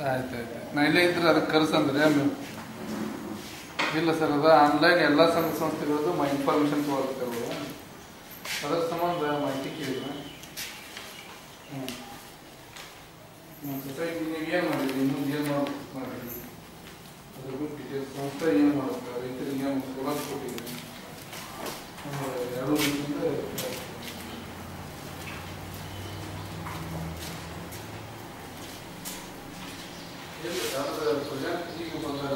ಆಯ್ತು ಆಯ್ತು ನಾ ಇಲ್ಲೇ ಇದ್ರೆ ಅದಕ್ಕೆ ಕರ್ಸಂದ್ರೆ ಆಮೇಲೆ ಇಲ್ಲ ಸರ್ ಅದು ಆನ್ಲೈನ್ ಎಲ್ಲ ಸಂಘ ಸಂಸ್ಥೆಗಳದ್ದು ಮಾ ಇನ್ಫಾರ್ಮೇಷನ್ ತೊಗೊಳ್ತಿರ್ಬೋದು ಅದರ ಸಂಬಂಧ ಮಾಹಿತಿ ಕೇಳಿದ್ರೆ ಹ್ಞೂ ಹ್ಞೂ ಸೊಸೈಟಿ ನೀವು ಏನು ಮಾಡಿದ್ರಿ ಇನ್ನೊಂದು ಏನು ಮಾಡ್ಬೇಕು ಮಾಡಿದ್ರಿ ಅದ್ರ ಬಗ್ಗೆ ಡೀಟೇಲ್ಸ್ ಸಂಸ್ಥೆ ಏನು ಮಾಡುತ್ತೆ ರೈತರಿಗೆ ಏನು ಸೌಲಭ್ಯ ಕೊಟ್ಟಿದ್ದೀರಿ ಆಮೇಲೆ ಎರಡು ದಿನದಿಂದ ಇಲ್ಲ ಯಾವ್ದು ಪ್ರೊಜೆಕ್ಟ್ ಈಗ ಬಂದಾರ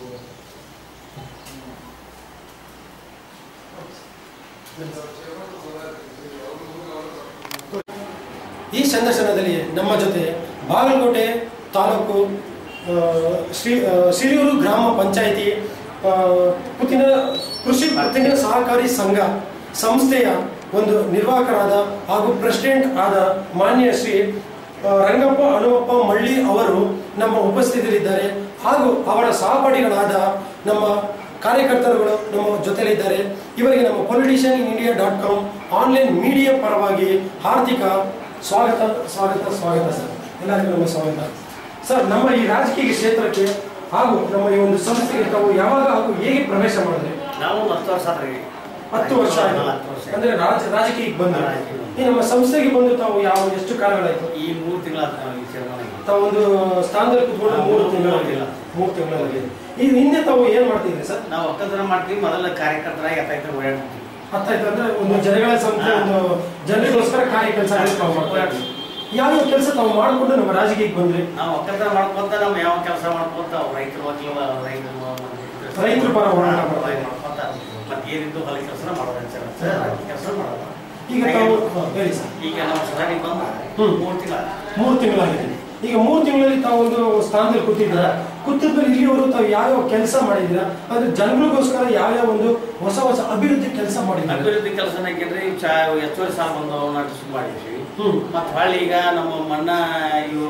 ಈ ಸಂದರ್ಶನದಲ್ಲಿ ನಮ್ಮ ಜೊತೆ ಬಾಗಲಕೋಟೆ ತಾಲೂಕು ಆ, ಶ್ರೀ ಆ, ಸಿರಿಯೂರು ಗ್ರಾಮ ಪಂಚಾಯಿತಿ ಆ, ಪುತ್ತಿನ ಕೃಷಿ ಪತ್ತಿನ ಸಹಕಾರಿ ಸಂಘ ಸಂಸ್ಥೆಯ ಒಂದು ನಿರ್ವಾಹಕರಾದ ಹಾಗೂ ಪ್ರೆಸಿಡೆಂಟ್ ಆದ ಮಾನ್ಯ ಶ್ರೀ ಆ, ರಂಗಪ್ಪ ಹನುಮಪ್ಪ ಮಳ್ಳಿ ಅವರು ನಮ್ಮ ಉಪಸ್ಥಿತರಿದ್ದಾರೆ ಹಾಗೂ ಅವರ ಸಹಪಾಠಿಗಳಾದ ನಮ್ಮ ಕಾರ್ಯಕರ್ತರುಗಳು ನಮ್ಮ ಜೊತೆಲಿದ್ದಾರೆ ಇವರಿಗೆ ನಮ್ಮ politician in India dot com online media ಪರವಾಗಿ ಹಾರ್ದಿಕ ಸ್ವಾಗತ ಸ್ವಾಗತ ಸ್ವಾಗತ ಸರ್ ಎಲ್ಲರಿಗೂ ನಮ್ಮ ಸ್ವಾಗತ ಸರ್ ನಮ್ಮ ಈ ರಾಜಕೀಯ ಕ್ಷೇತ್ರಕ್ಕೆ ಹಾಗೂ ನಮ್ಮ ಈ ಒಂದು ಸಂಸ್ಥೆಗೆ ತಾವು ಯಾವಾಗ ಹಾಗೂ ಹೇಗೆ ಪ್ರವೇಶ ಮಾಡಿದ್ರಿ ನಾವು ಹತ್ತು ವರ್ಷ ಆದ್ರಿ ಹತ್ತು ವರ್ಷ ಆಯ್ತು ಹತ್ತು ವರ್ಷ ಅಂದ್ರೆ ರಾಜ ರಾಜಕೀಯಕ್ಕೆ ಬಂದ ರಾಜಕೀಯ. ಈ ನಮ್ಮ ಸಂಸ್ಥೆಗೆ ಬಂದು ತಾವು ಯಾವ ಎಷ್ಟು ಕಾಲಗಳಾಯ್ತು ಈ ಮೂರು ತಿಂಗಳ ಈ ಚುನಾವಣೆಗೆ ತಾವು ಒಂದು ಸ್ಥಾನದಲ್ಲಿ ಕುತ್ಕೊಂಡು ಹಾ, ಮೂರು ಮೂರು ತಿಂಗಳಾಗಿಲ್ಲ ತಿಂಗಳು. ಮೂರು ತಿಂಗಳಾಗಿದೆ ಈ ಹಿಂದೆ ತಾವು ಏನ್ ಮಾಡ್ತಿದ್ರಿ ಸರ್ ನಾವು ಒಕ್ಕಲ್ತನ ಮಾಡ್ತೀವಿ ಮೊದಲ ಕಾರ್ಯಕರ್ತರಾಗಿ ಎತ್ತಾಯ್ತು ಓಡಾಡ್ತೀವಿ ಅರ್ಥ ಆಯ್ತು ಅಂದ್ರೆ ಒಂದು ಜನಗಳ ಸಂಸ್ಥೆ ಒಂದು ಜನರಿಗೋಸ್ಕರ ಕಾರ್ಯ ಕೆಲಸ ತಾವು ಮಾಡ್ತಾರೆ ಯಾವ ಕೆಲಸ ತಾವು ಮಾಡಿಕೊಂಡು ನಮ್ಮ ರಾಜಕೀಯಕ್ಕೆ ಬಂದ್ರಿ ನಾವು ಒಕ್ಕಲ್ತನ ಮಾಡ್ಕೊಂತ ನಾವು ಯಾವ ಕೆಲಸ ಮಾಡ್ಕೊಂತ ಅವ್ರು ರೈತರು ವಕೀಲ ರೈತರು ರೈತರ ಪರ ಹೋರಾಟ ಮಾಡ್ತಾರೆ. ಮಾಡ್ಕೊಂತ ಮತ್ತೆ ಏನಿದ್ದು ಹೊಲ ಕೆಲಸ ಮಾಡೋದು ಕೆಲಸ ಮಾಡೋದು ಈಗ ತಾವು ಹಾ, ಹೇಳಿ ಸರ್ ಈಗ ನಮ್ಮ ಸೊಸೈಟಿ ಬಂದು ಹ್ಮ್. ಮೂರು ತಿಂಗಳ ಮೂರು ತಿಂಗಳಾಗಿದೆ ಈಗ ಮೂರು ತಿಂಗಳಲ್ಲಿ ತಾವು ಒಂದು ಸ್ಥಾನದಲ್ಲಿ ಕೂತಿದ್ದೀರಾ ಕೂತಿದ್ಮೇಲೆ ಇಲ್ಲಿವರೆಗೂ ತಾವು ಯಾವ್ಯಾವ ಕೆಲಸ ಮಾಡಿದ್ದೀರಾ ಅಂದ್ರೆ ಜನಗಳಿಗೋಸ್ಕರ ಯಾವ್ಯಾವ ಒಂದು ಹೊಸ ಹೊಸ ಅಭಿವೃದ್ಧಿ ಕೆಲಸ ಮಾಡಿದ್ದೀರಾ ಅಭಿವೃದ್ಧಿ ಕೆಲಸನ ಕೇಳ್ರಿ ಚಾ ಹೆಚ್ಚುವರಿ ಸಾಲ ಬಂದವು ನಟಿಸಿ ಮಾಡಿದ್ವಿ ಹ್ಮ್ ಮತ್ತು ಹೊಳ್ಳಿ ಈಗ ನಮ್ಮ ಮಣ್ಣ ಇವು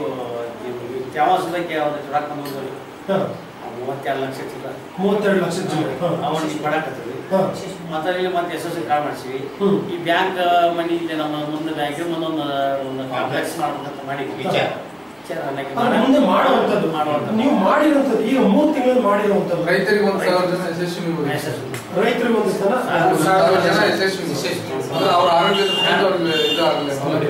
ತ್ಯಾವಾಸದಕ್ಕೆ ಅವ್ರ ರೊಕ್ಕ ಬಂದವು ಹಾ, ಮೂವತ್ತೆರಡು ಲಕ್ಷ ಚಿಲ್ಲ ಮೂವತ್ತೆರಡು ಲಕ್ಷ ಜನ ಹಾ. ಅವನಿಗೆ ಕೊಡಕತ್ತೀವಿ ಹಾ. ಮತ್ತೆ ಇಲ್ಲಿ ಮತ್ತೆ ಎಸ್ ಎಸ್ ಕಾರ್ಡ್ ಮಾಡಿಸಿವಿ ಹ್ಮ್. ಈ ಬ್ಯಾಂಕ್ ಮನಿ ಇಲ್ಲಿ ನಮ್ಮ ಮುಂದೆ ಬ್ಯಾಂಕ್ ಮುಂದೊಂದು ಒಂದು ಕಾಂಪ್ಲೆಕ್ಸ್ ಮಾಡ್ಬೇಕಂತ ಮಾಡಿದ್ವಿ ವಿಚಾರ ವಿಚಾರ ಅನ್ನಕ್ಕೆ ಅದು ಮುಂದೆ ಮಾಡುವಂಥದ್ದು ಮಾಡುವಂಥದ್ದು. ನೀವು ಮಾಡಿರುವಂಥದ್ದು ಈಗ ಮೂರು ತಿಂಗಳಲ್ಲಿ ಮಾಡಿರುವಂಥದ್ದು ರೈತರಿಗೆ ಒಂದು ಸಾವಿರ ಜನ ಯಶಸ್ವಿ ಯಶಸ್ವಿ. ರೈತರಿಗೆ ಒಂದು ಸಲ ಒಂದು ಸಾವಿರ ಜನ ಯಶಸ್ವಿ ಅಂದ್ರೆ ಅವ್ರ ಆರೋಗ್ಯದ ದೃಷ್ಟಿಯಿಂದ ಅವ್ರಿಗೆ ಇದಾಗಲಿ